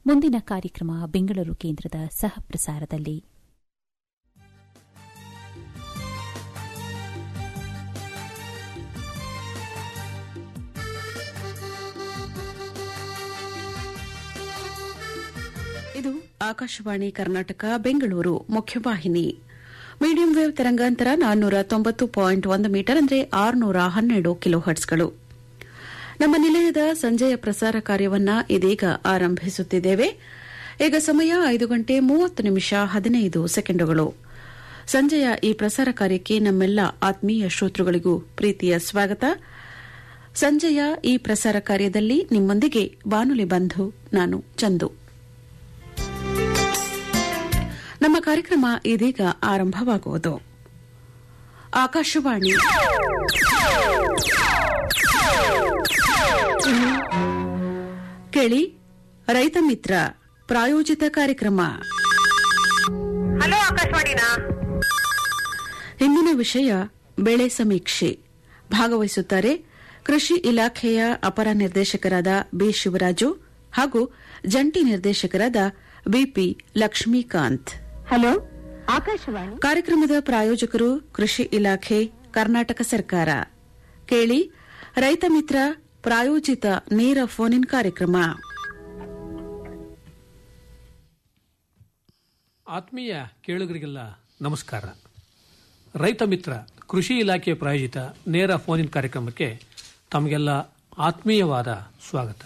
ಮುಂದಿನ ಕಾರ್ಯಕ್ರಮ ಬೆಂಗಳೂರು ಕೇಂದ್ರದ ಸಹ ಪ್ರಸಾರದಲ್ಲಿ ಇದು ಆಕಾಶವಾಣಿ ಕರ್ನಾಟಕ ಬೆಂಗಳೂರು ಮುಖ್ಯವಾಹಿನಿ ಮೀಡಿಯಂ ವೇವ್ ತರಂಗಾಂತರ ನಾನ್ನೂರ ತೊಂಬತ್ತು ಪಾಯಿಂಟ್ ಒಂದು ಮೀಟರ್ ಅಂದರೆ ಆರುನೂರ ಹನ್ನೆರಡು ಕಿಲೋ ಹರ್ಟ್ಸ್ಗಳು ನಮ್ಮ ನಿಲಯದ ಸಂಜೆಯ ಪ್ರಸಾರ ಕಾರ್ಯವನ್ನ ಇದೀಗ ಆರಂಭಿಸುತ್ತಿದ್ದೇವೆ ಈಗ ಸಮಯ ಐದು ಗಂಟೆ ಮೂವತ್ತು ನಿಮಿಷ ಹದಿನೈದು ಸೆಕೆಂಡುಗಳು ಸಂಜೆಯ ಈ ಪ್ರಸಾರ ಕಾರ್ಯಕ್ಕೆ ನಮ್ಮೆಲ್ಲ ಆತ್ಮೀಯ ಶ್ರೋತೃಗಳಿಗೂ ಪ್ರೀತಿಯ ಸ್ವಾಗತ ಸಂಜೆಯ ಈ ಪ್ರಸಾರ ಕಾರ್ಯದಲ್ಲಿ ನಿಮ್ಮೊಂದಿಗೆ ಬಾನುಲಿ ಬಂಧು ನಾನು ಚಂದು ನಮ್ಮ ಕಾರ್ಯಕ್ರಮ ಇದೀಗ ಆರಂಭವಾಗುವುದು ಆಕಾಶವಾಣಿ ಕೇಳಿ ರೈತ ಮಿತ್ರ ಪ್ರಾಯೋಜಿತ ಕಾರ್ಯಕ್ರಮ ಹಲೋ ಆಕಾಶವಾಣಿನಾ ಇಂದಿನ ವಿಷಯ ಬೆಳೆ ಸಮೀಕ್ಷೆ ಭಾಗವಹಿಸುತ್ತಾರೆ ಕೃಷಿ ಇಲಾಖೆಯ ಅಪರ ನಿರ್ದೇಶಕರಾದ ಬಿ ಶಿವರಾಜು ಹಾಗೂ ಜಂಟಿ ನಿರ್ದೇಶಕರಾದ ಬಿಪಿ ಲಕ್ಷ್ಮೀಕಾಂತ್ ಹಲೋ ಆಕಾಶವಾಣಿ ಕಾರ್ಯಕ್ರಮದ ಪ್ರಾಯೋಜಕರು ಕೃಷಿ ಇಲಾಖೆ ಕರ್ನಾಟಕ ಸರ್ಕಾರ ಕೇಳಿ ರೈತ ಮಿತ್ರ ಪ್ರಾಯೋಜಿತ ನೇರ ಫೋನ್ ಇನ್ ಕಾರ್ಯಕ್ರಮ ಆತ್ಮೀಯ ಕೇಳುಗರಿಗೆಲ್ಲ ನಮಸ್ಕಾರ ರೈತ ಮಿತ್ರ ಕೃಷಿ ಇಲಾಖೆ ಪ್ರಾಯೋಜಿತ ನೇರ ಫೋನ್ ಇನ್ ಕಾರ್ಯಕ್ರಮಕ್ಕೆ ತಮಗೆಲ್ಲ ಆತ್ಮೀಯವಾದ ಸ್ವಾಗತ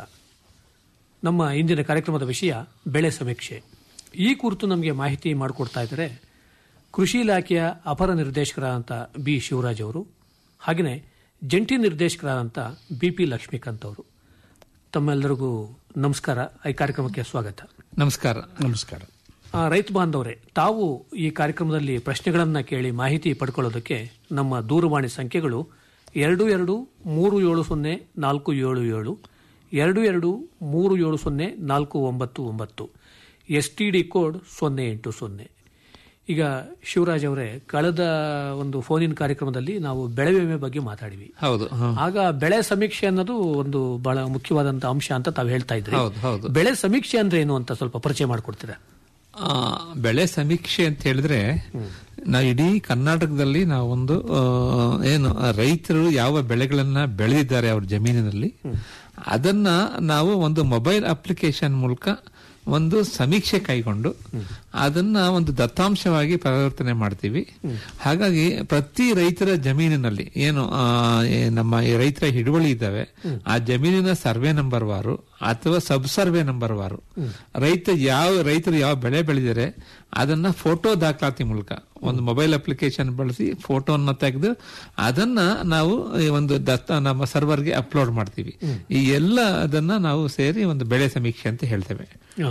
ನಮ್ಮ ಇಂದಿನ ಕಾರ್ಯಕ್ರಮದ ವಿಷಯ ಬೆಳೆ ಸಮೀಕ್ಷೆ ಈ ಕುರಿತು ನಮಗೆ ಮಾಹಿತಿ ಮಾಡಿಕೊಡ್ತಾ ಇದ್ದಾರೆ ಕೃಷಿ ಇಲಾಖೆಯ ಅಪರ ನಿರ್ದೇಶಕರಾದಂಥ ಬಿ ಶಿವರಾಜ್ ಅವರು ಹಾಗೆಯೇ ಜಂಟಿ ನಿರ್ದೇಶಕರಾದಂಥ ಬಿ ಪಿ ಲಕ್ಷ್ಮೀಕಾಂತ್ ಅವರು ತಮ್ಮೆಲ್ಲರಿಗೂ ನಮಸ್ಕಾರ ಈ ಕಾರ್ಯಕ್ರಮಕ್ಕೆ ಸ್ವಾಗತ ನಮಸ್ಕಾರ ನಮಸ್ಕಾರ ಆ, ರೈತ ಬಾಂಧವರೇ ತಾವು ಈ ಕಾರ್ಯಕ್ರಮದಲ್ಲಿ ಪ್ರಶ್ನೆಗಳನ್ನು ಕೇಳಿ ಮಾಹಿತಿ ಪಡ್ಕೊಳ್ಳೋದಕ್ಕೆ ನಮ್ಮ ದೂರವಾಣಿ ಸಂಖ್ಯೆಗಳು ಎರಡು ಎರಡು ಮೂರು ಏಳು ಸೊನ್ನೆ ನಾಲ್ಕು ಏಳು ಏಳು ಎರಡು ಎರಡು ಮೂರು ಏಳು ಸೊನ್ನೆ ನಾಲ್ಕು ಒಂಬತ್ತು ಒಂಬತ್ತು ಎಸ್ ಟಿ ಡಿ ಕೋಡ್ ಸೊನ್ನೆ ಎಂಟು ಸೊನ್ನೆ ಈಗ ಶಿವರಾಜ್ ಅವರೇ ಕಳೆದ ಒಂದು ಫೋನಿನ ಕಾರ್ಯಕ್ರಮದಲ್ಲಿ ನಾವು ಬೆಳೆ ವಿಮೆ ಬಗ್ಗೆ ಮಾತಾಡಿವಿ ಹೌದು ಹ. ಆಗ ಬೆಳೆ ಸಮೀಕ್ಷೆ ಅನ್ನೋದು ಒಂದು ಬಹಳ ಮುಖ್ಯವಾದಂತ ಅಂಶ ಅಂತ ತಾವು ಹೇಳ್ತಾ ಇದ್ರಿ ಹೌದು, ಹೌದು. ಬೆಳೆ ಸಮೀಕ್ಷೆ ಅಂದ್ರೆ ಏನು ಅಂತ ಸ್ವಲ್ಪ ಪರಿಚಯ ಮಾಡಿಕೊಡ್ತೀರಾ ಆ, ಬೆಳೆ ಸಮೀಕ್ಷೆ ಅಂತ ಹೇಳಿದ್ರೆ ನಾವು ಇಡೀ ಕರ್ನಾಟಕದಲ್ಲಿ ನಾವೊಂದು ಆ, ಏನು ಆ, ರೈತರು ಯಾವ ಬೆಳೆಗಳನ್ನ ಬೆಳೆದಿದ್ದಾರೆ ಅವ್ರ ಜಮೀನಿನಲ್ಲಿ ಅದನ್ನ ನಾವು ಒಂದು ಮೊಬೈಲ್ ಅಪ್ಲಿಕೇಶನ್ ಮೂಲಕ ಒಂದು ಸಮೀಕ್ಷೆ ಕೈಗೊಂಡು ಅದನ್ನ ಒಂದು ದತ್ತಾಂಶವಾಗಿ ಪರಿವರ್ತನೆ ಮಾಡ್ತೀವಿ ಹಾಗಾಗಿ ಪ್ರತಿ ರೈತರ ಜಮೀನಿನಲ್ಲಿ ಏನು ಆ, ಏ ನಮ್ಮ ಈ ರೈತರ ಹಿಡುವಳಿ ಇದ್ದಾವೆ ಆ ಜಮೀನಿನ ಸರ್ವೆ ನಂಬರ್ ವಾರು ಅಥವಾ ಸಬ್ ಸರ್ವೆ ನಂಬರ್ ವಾರು ರೈತ ಯಾವ ರೈತರು ಯಾವ ಬೆಳೆ ಬೆಳೆದಿದ್ದಾರೆ ಅದನ್ನ ಫೋಟೋ ದಾಖಲಾತಿ ಮೂಲಕ ಒಂದು ಮೊಬೈಲ್ ಅಪ್ಲಿಕೇಶನ್ ಬಳಸಿ ಫೋಟೋನ ತೆಗೆದು ಅದನ್ನ ನಾವು ಈ ಒಂದು ದತ್ತ ನಮ್ಮ ಸರ್ವರ್ಗೆ ಅಪ್ಲೋಡ್ ಮಾಡ್ತೀವಿ ಈ ಎಲ್ಲ ಅದನ್ನ ನಾವು ಸೇರಿ ಒಂದು ಬೆಳೆ ಸಮೀಕ್ಷೆ ಅಂತ ಹೇಳ್ತೇವೆ ಆ,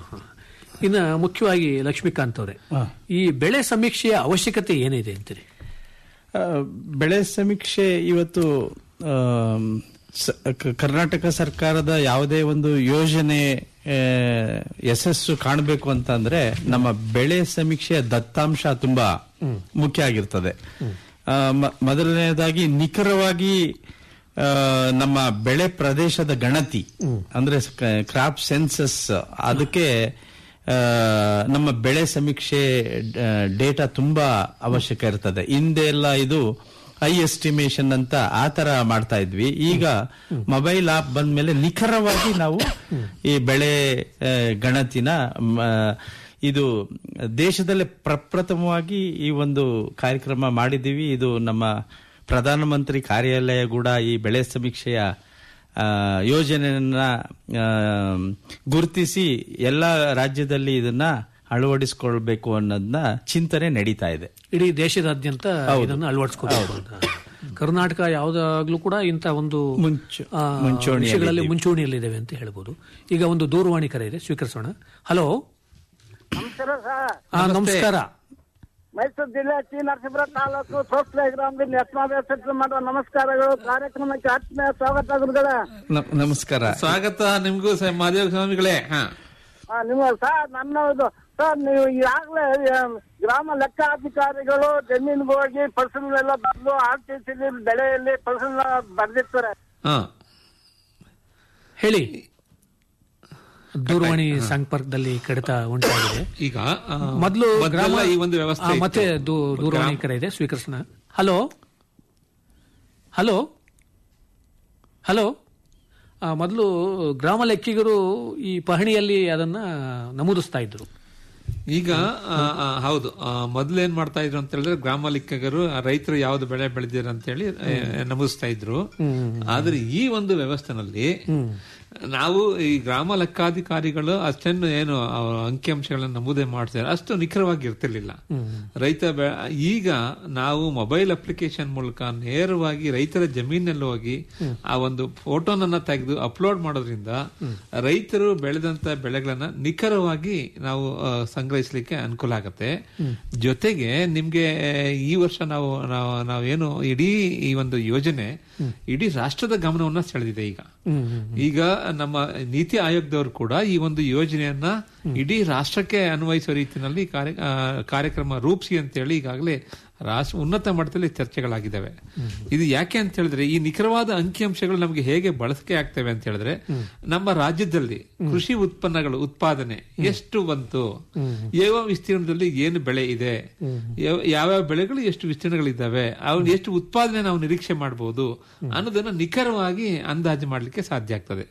ಇನ್ನ ಮುಖ್ಯವಾಗಿ ಲಕ್ಷ್ಮೀಕಾಂತ್ ಅವರೇ ಈ ಬೆಳೆ ಸಮೀಕ್ಷೆಯ ಅವಶ್ಯಕತೆ ಏನಿದೆ ಅಂತೀರಿ ಆ, ಬೆಳೆ ಸಮೀಕ್ಷೆ ಇವತ್ತು ಆಮ್, ಸ- ಕ- ಕರ್ನಾಟಕ ಸರ್ಕಾರದ ಯಾವುದೇ ಒಂದು ಯೋಜನೆ ಆ, ಯಶಸ್ಸು ಕಾಣಬೇಕು ಅಂತ ಅಂದ್ರೆ ನಮ್ಮ ಬೆಳೆ ಸಮೀಕ್ಷೆಯ ದತ್ತಾಂಶ ತುಂಬಾ ಮುಖ್ಯ ಆಗಿರ್ತದೆ ಆ, ಮ- ಮೊದಲನೆಯದಾಗಿ ನಿಖರವಾಗಿ ಆ, ನಮ್ಮ ಬೆಳೆ ಪ್ರದೇಶದ ಗಣತಿ ಅಂದ್ರೆ ಕ್ರಾಪ್ ಸೆನ್ಸಸ್ ಅದಕ್ಕೆ ಆ, ನಮ್ಮ ಬೆಳೆ ಸಮೀಕ್ಷೆ ಡೇಟಾ ತುಂಬಾ ಅವಶ್ಯಕ ಇರ್ತದೆ ಹಿಂದೆ ಎಲ್ಲ ಇದು ಐ ಎಸ್ಟಿಮೇಷನ್ ಅಂತ ಆ ತರ ಮಾಡ್ತಾ ಇದ್ವಿ ಈಗ ಮೊಬೈಲ್ ಆಪ್ ಬಂದ್ಮೇಲೆ ನಿಖರವಾಗಿ ನಾವು ಈ ಬೆಳೆ ಆ, ಗಣತಿನ ಮ, ಇದು ದೇಶದಲ್ಲೇ ಪ್ರಪ್ರಥಮವಾಗಿ ಈ ಒಂದು ಕಾರ್ಯಕ್ರಮ ಮಾಡಿದ್ದೀವಿ ಇದು ನಮ್ಮ ಪ್ರಧಾನಮಂತ್ರಿ ಕಾರ್ಯಾಲಯ ಕೂಡ ಈ ಬೆಳೆ ಸಮೀಕ್ಷೆಯ ಆ, ಯೋಜನೆಯನ್ನ ಆ, ಗುರುತಿಸಿ ಎಲ್ಲ ರಾಜ್ಯದಲ್ಲಿ ಇದನ್ನ ಅಳವಡಿಸಿಕೊಳ್ಬೇಕು ಅನ್ನೋದನ್ನ ಚಿಂತನೆ ನಡೀತಾ ಇದೆ ಇಡೀ ದೇಶದಾದ್ಯಂತ ಇದನ್ನು ಅಳವಡಿಸ್ಕೋಬೇಕು ಅಂತ ಕರ್ನಾಟಕ ಯಾವ್ದಾಗ್ಲೂ ಕೂಡ ಇಂಥ ಒಂದು ಮುಂಚು- ಆ, ಮುಂಚೂಣಿಯಲ್ಲಿದ್ದೀವಿ. ವಿಷಯಗಳಲ್ಲಿ ಮುಂಚೂಣಿಯಲ್ಲಿದ್ದೇವೆ ಅಂತ ಹೇಳ್ಬೋದು ಈಗ ಒಂದು ದೂರವಾಣಿ ಕರೆ ಇದೆ ಸ್ವೀಕರಿಸೋಣ ಹಲೋ ನಮಸ್ಕಾರ ಸರ್ ಆ, ನಮಸ್ಕಾರ ಮೈಸೂರು ಜಿಲ್ಲೆ ಟಿ ನರಸೀಪುರ ತಾಲೂಕು ಸೋಸ್ಲೆ ಗ್ರಾಮದಿಂದ ಯತ್ನಾಭ್ಯಾಸ ಮಾಡುವ ನಮಸ್ಕಾರಗಳು ಕಾರ್ಯಕ್ರಮಕ್ಕೆ ಆತ್ಮೀಯ ಸ್ವಾಗತ ಗುರುಗಳ ನ- ನಮಸ್ಕಾರ ಸ್ವಾಗತ ನಿಮ್ಗೂ ಸ- ಮಹಾದೇವ ಸ್ವಾಮಿಗಳೇ ಹಾ ಆ, ನಿಮ್ಮ ಸರ್ ನನ್ನ ಇದು ಸರ್ ನೀವು ಈಗಾಗಲೇ ಗ್ರಾಮ ಲೆಕ್ಕಾಧಿಕಾರಿಗಳು ಜಮೀನಿಗೆ ಹೋಗಿ ಪರ್ಸನಲ್ ಎಲ್ಲ ಬಂದು ಆರ್ ಟಿ ಸಿ ಬೆಳೆಯಲ್ಲಿ ಪರ್ಸನಲ್ ಬರ್ದಿರ್ತಾರೆ ಹಾ ಹೇಳಿ ದೂರವಾಣಿ ಸಂಪರ್ಕದಲ್ಲಿ ಕಡಿತ ಉಂಟಾಗಿದೆ ಈಗ ಆ, ಮೊದಲು ಮೊದ್ಲೆಲ್ಲ ಈ ಒಂದು ವ್ಯವಸ್ಥೆ ಆ, ಮತ್ತೆ ಇತ್ತು. ದೂ- ದೂರವಾಣಿ ಕರೆ ಇದೆ ಸ್ವೀಕರಿಸೋಣ ಹಲೋ ಹಲೋ ಹಲೋ ಆ, ಮೊದಲು ಗ್ರಾಮ ಲೆಕ್ಕಿಗರು ಈ ಪಹಣಿಯಲ್ಲಿ ಅದನ್ನ ನಮೂದಿಸ್ತಾ ಇದ್ರು ಈಗ ಆ, ಆ, ಹೌದು ಆ, ಮೊದ್ಲೇನ್ ಮಾಡ್ತಾ ಇದ್ರು ಅಂತ ಹೇಳಿದ್ರೆ ಗ್ರಾಮ ಲೆಕ್ಕಿಗರು ಆ, ರೈತರು ಯಾವ್ದು ಬೆಳೆ ಬೆಳೆದಿರ ಅಂತ ಹೇಳಿ ಆ, ನಮೂದಿಸ್ತಾ ಇದ್ರು ಆದ್ರೆ ಈ ಒಂದು ವ್ಯವಸ್ಥೆನಲ್ಲಿ ನಾವು ಈ ಗ್ರಾಮ ಲೆಕ್ಕಾಧಿಕಾರಿಗಳು ಅಷ್ಟನ್ನು ಏನು ಆ, ಅಂಕಿಅಂಶಗಳನ್ನು ನಮೂದೆ ಮಾಡ್ತಾರೆ ಅಷ್ಟು ನಿಖರವಾಗಿ ಇರ್ತಿರ್ಲಿಲ್ಲ ರೈತ ಬೆ- ಈಗ ನಾವು ಮೊಬೈಲ್ ಅಪ್ಲಿಕೇಶನ್ ಮೂಲಕ ನೇರವಾಗಿ ರೈತರ ಜಮೀನಲ್ಲಿ ಹೋಗಿ ಆ ಒಂದು ಫೋಟೋನನ್ನ ತೆಗೆದು ಅಪ್ಲೋಡ್ ಮಾಡೋದ್ರಿಂದ ರೈತರು ಬೆಳೆದಂತ ಬೆಳೆಗಳನ್ನ ನಿಖರವಾಗಿ ನಾವು ಆ, ಸಂಗ್ರಹಿಸಲಿಕ್ಕೆ ಅನುಕೂಲ ಆಗುತ್ತೆ ಜೊತೆಗೆ ನಿಮ್ಗೆ ಈ ವರ್ಷ ನಾವು ನಾವು ನಾವೇನು ಇಡೀ ಈ ಒಂದು ಯೋಜನೆ ಇಡೀ ರಾಷ್ಟ್ರದ ಗಮನವನ್ನ ಸೆಳೆದಿದೆ ಈಗ ಈಗ ನಮ್ಮ ನೀತಿ ಆಯೋಗದವರು ಕೂಡ ಈ ಒಂದು ಯೋಜನೆಯನ್ನ ಇಡೀ ರಾಷ್ಟ್ರಕ್ಕೆ ಅನ್ವಯಿಸುವ ರೀತಿಯಲ್ಲಿ ಕಾರ್ಯ- ಆ, ಕಾರ್ಯಕ್ರಮ ರೂಪಿಸಿ ಅಂತೇಳಿ ಈಗಾಗಲೇ ರಾಷ್ಟ್ರ ಉನ್ನತ ಮಟ್ಟದಲ್ಲಿ ಚರ್ಚೆಗಳಾಗಿದ್ದಾವೆ ಇದು ಯಾಕೆ ಅಂತ ಹೇಳಿದ್ರೆ ಈ ನಿಖರವಾದ ಅಂಕಿಅಂಶಗಳು ನಮಗೆ ಹೇಗೆ ಬಳಕೆ ಆಗ್ತವೆ ಅಂತ ಹೇಳಿದ್ರೆ ನಮ್ಮ ರಾಜ್ಯದಲ್ಲಿ ಕೃಷಿ ಉತ್ಪನ್ನಗಳು ಉತ್ಪಾದನೆ ಎಷ್ಟು ಬಂತು ಯಾವ ವಿಸ್ತೀರ್ಣದಲ್ಲಿ ಏನು ಬೆಳೆ ಇದೆ ಯಾವ- ಯಾವ್ಯಾವ ಬೆಳೆಗಳು ಎಷ್ಟು ವಿಸ್ತೀರ್ಣಗಳಿದ್ದಾವೆ ಅವ್ನು ಎಷ್ಟು ಉತ್ಪಾದನೆ ನಾವು ನಿರೀಕ್ಷೆ ಮಾಡಬಹುದು ಅನ್ನೋದನ್ನ ನಿಖರವಾಗಿ ಅಂದಾಜು ಮಾಡಲಿಕ್ಕೆ ಸಾಧ್ಯ ಆಗ್ತದೆ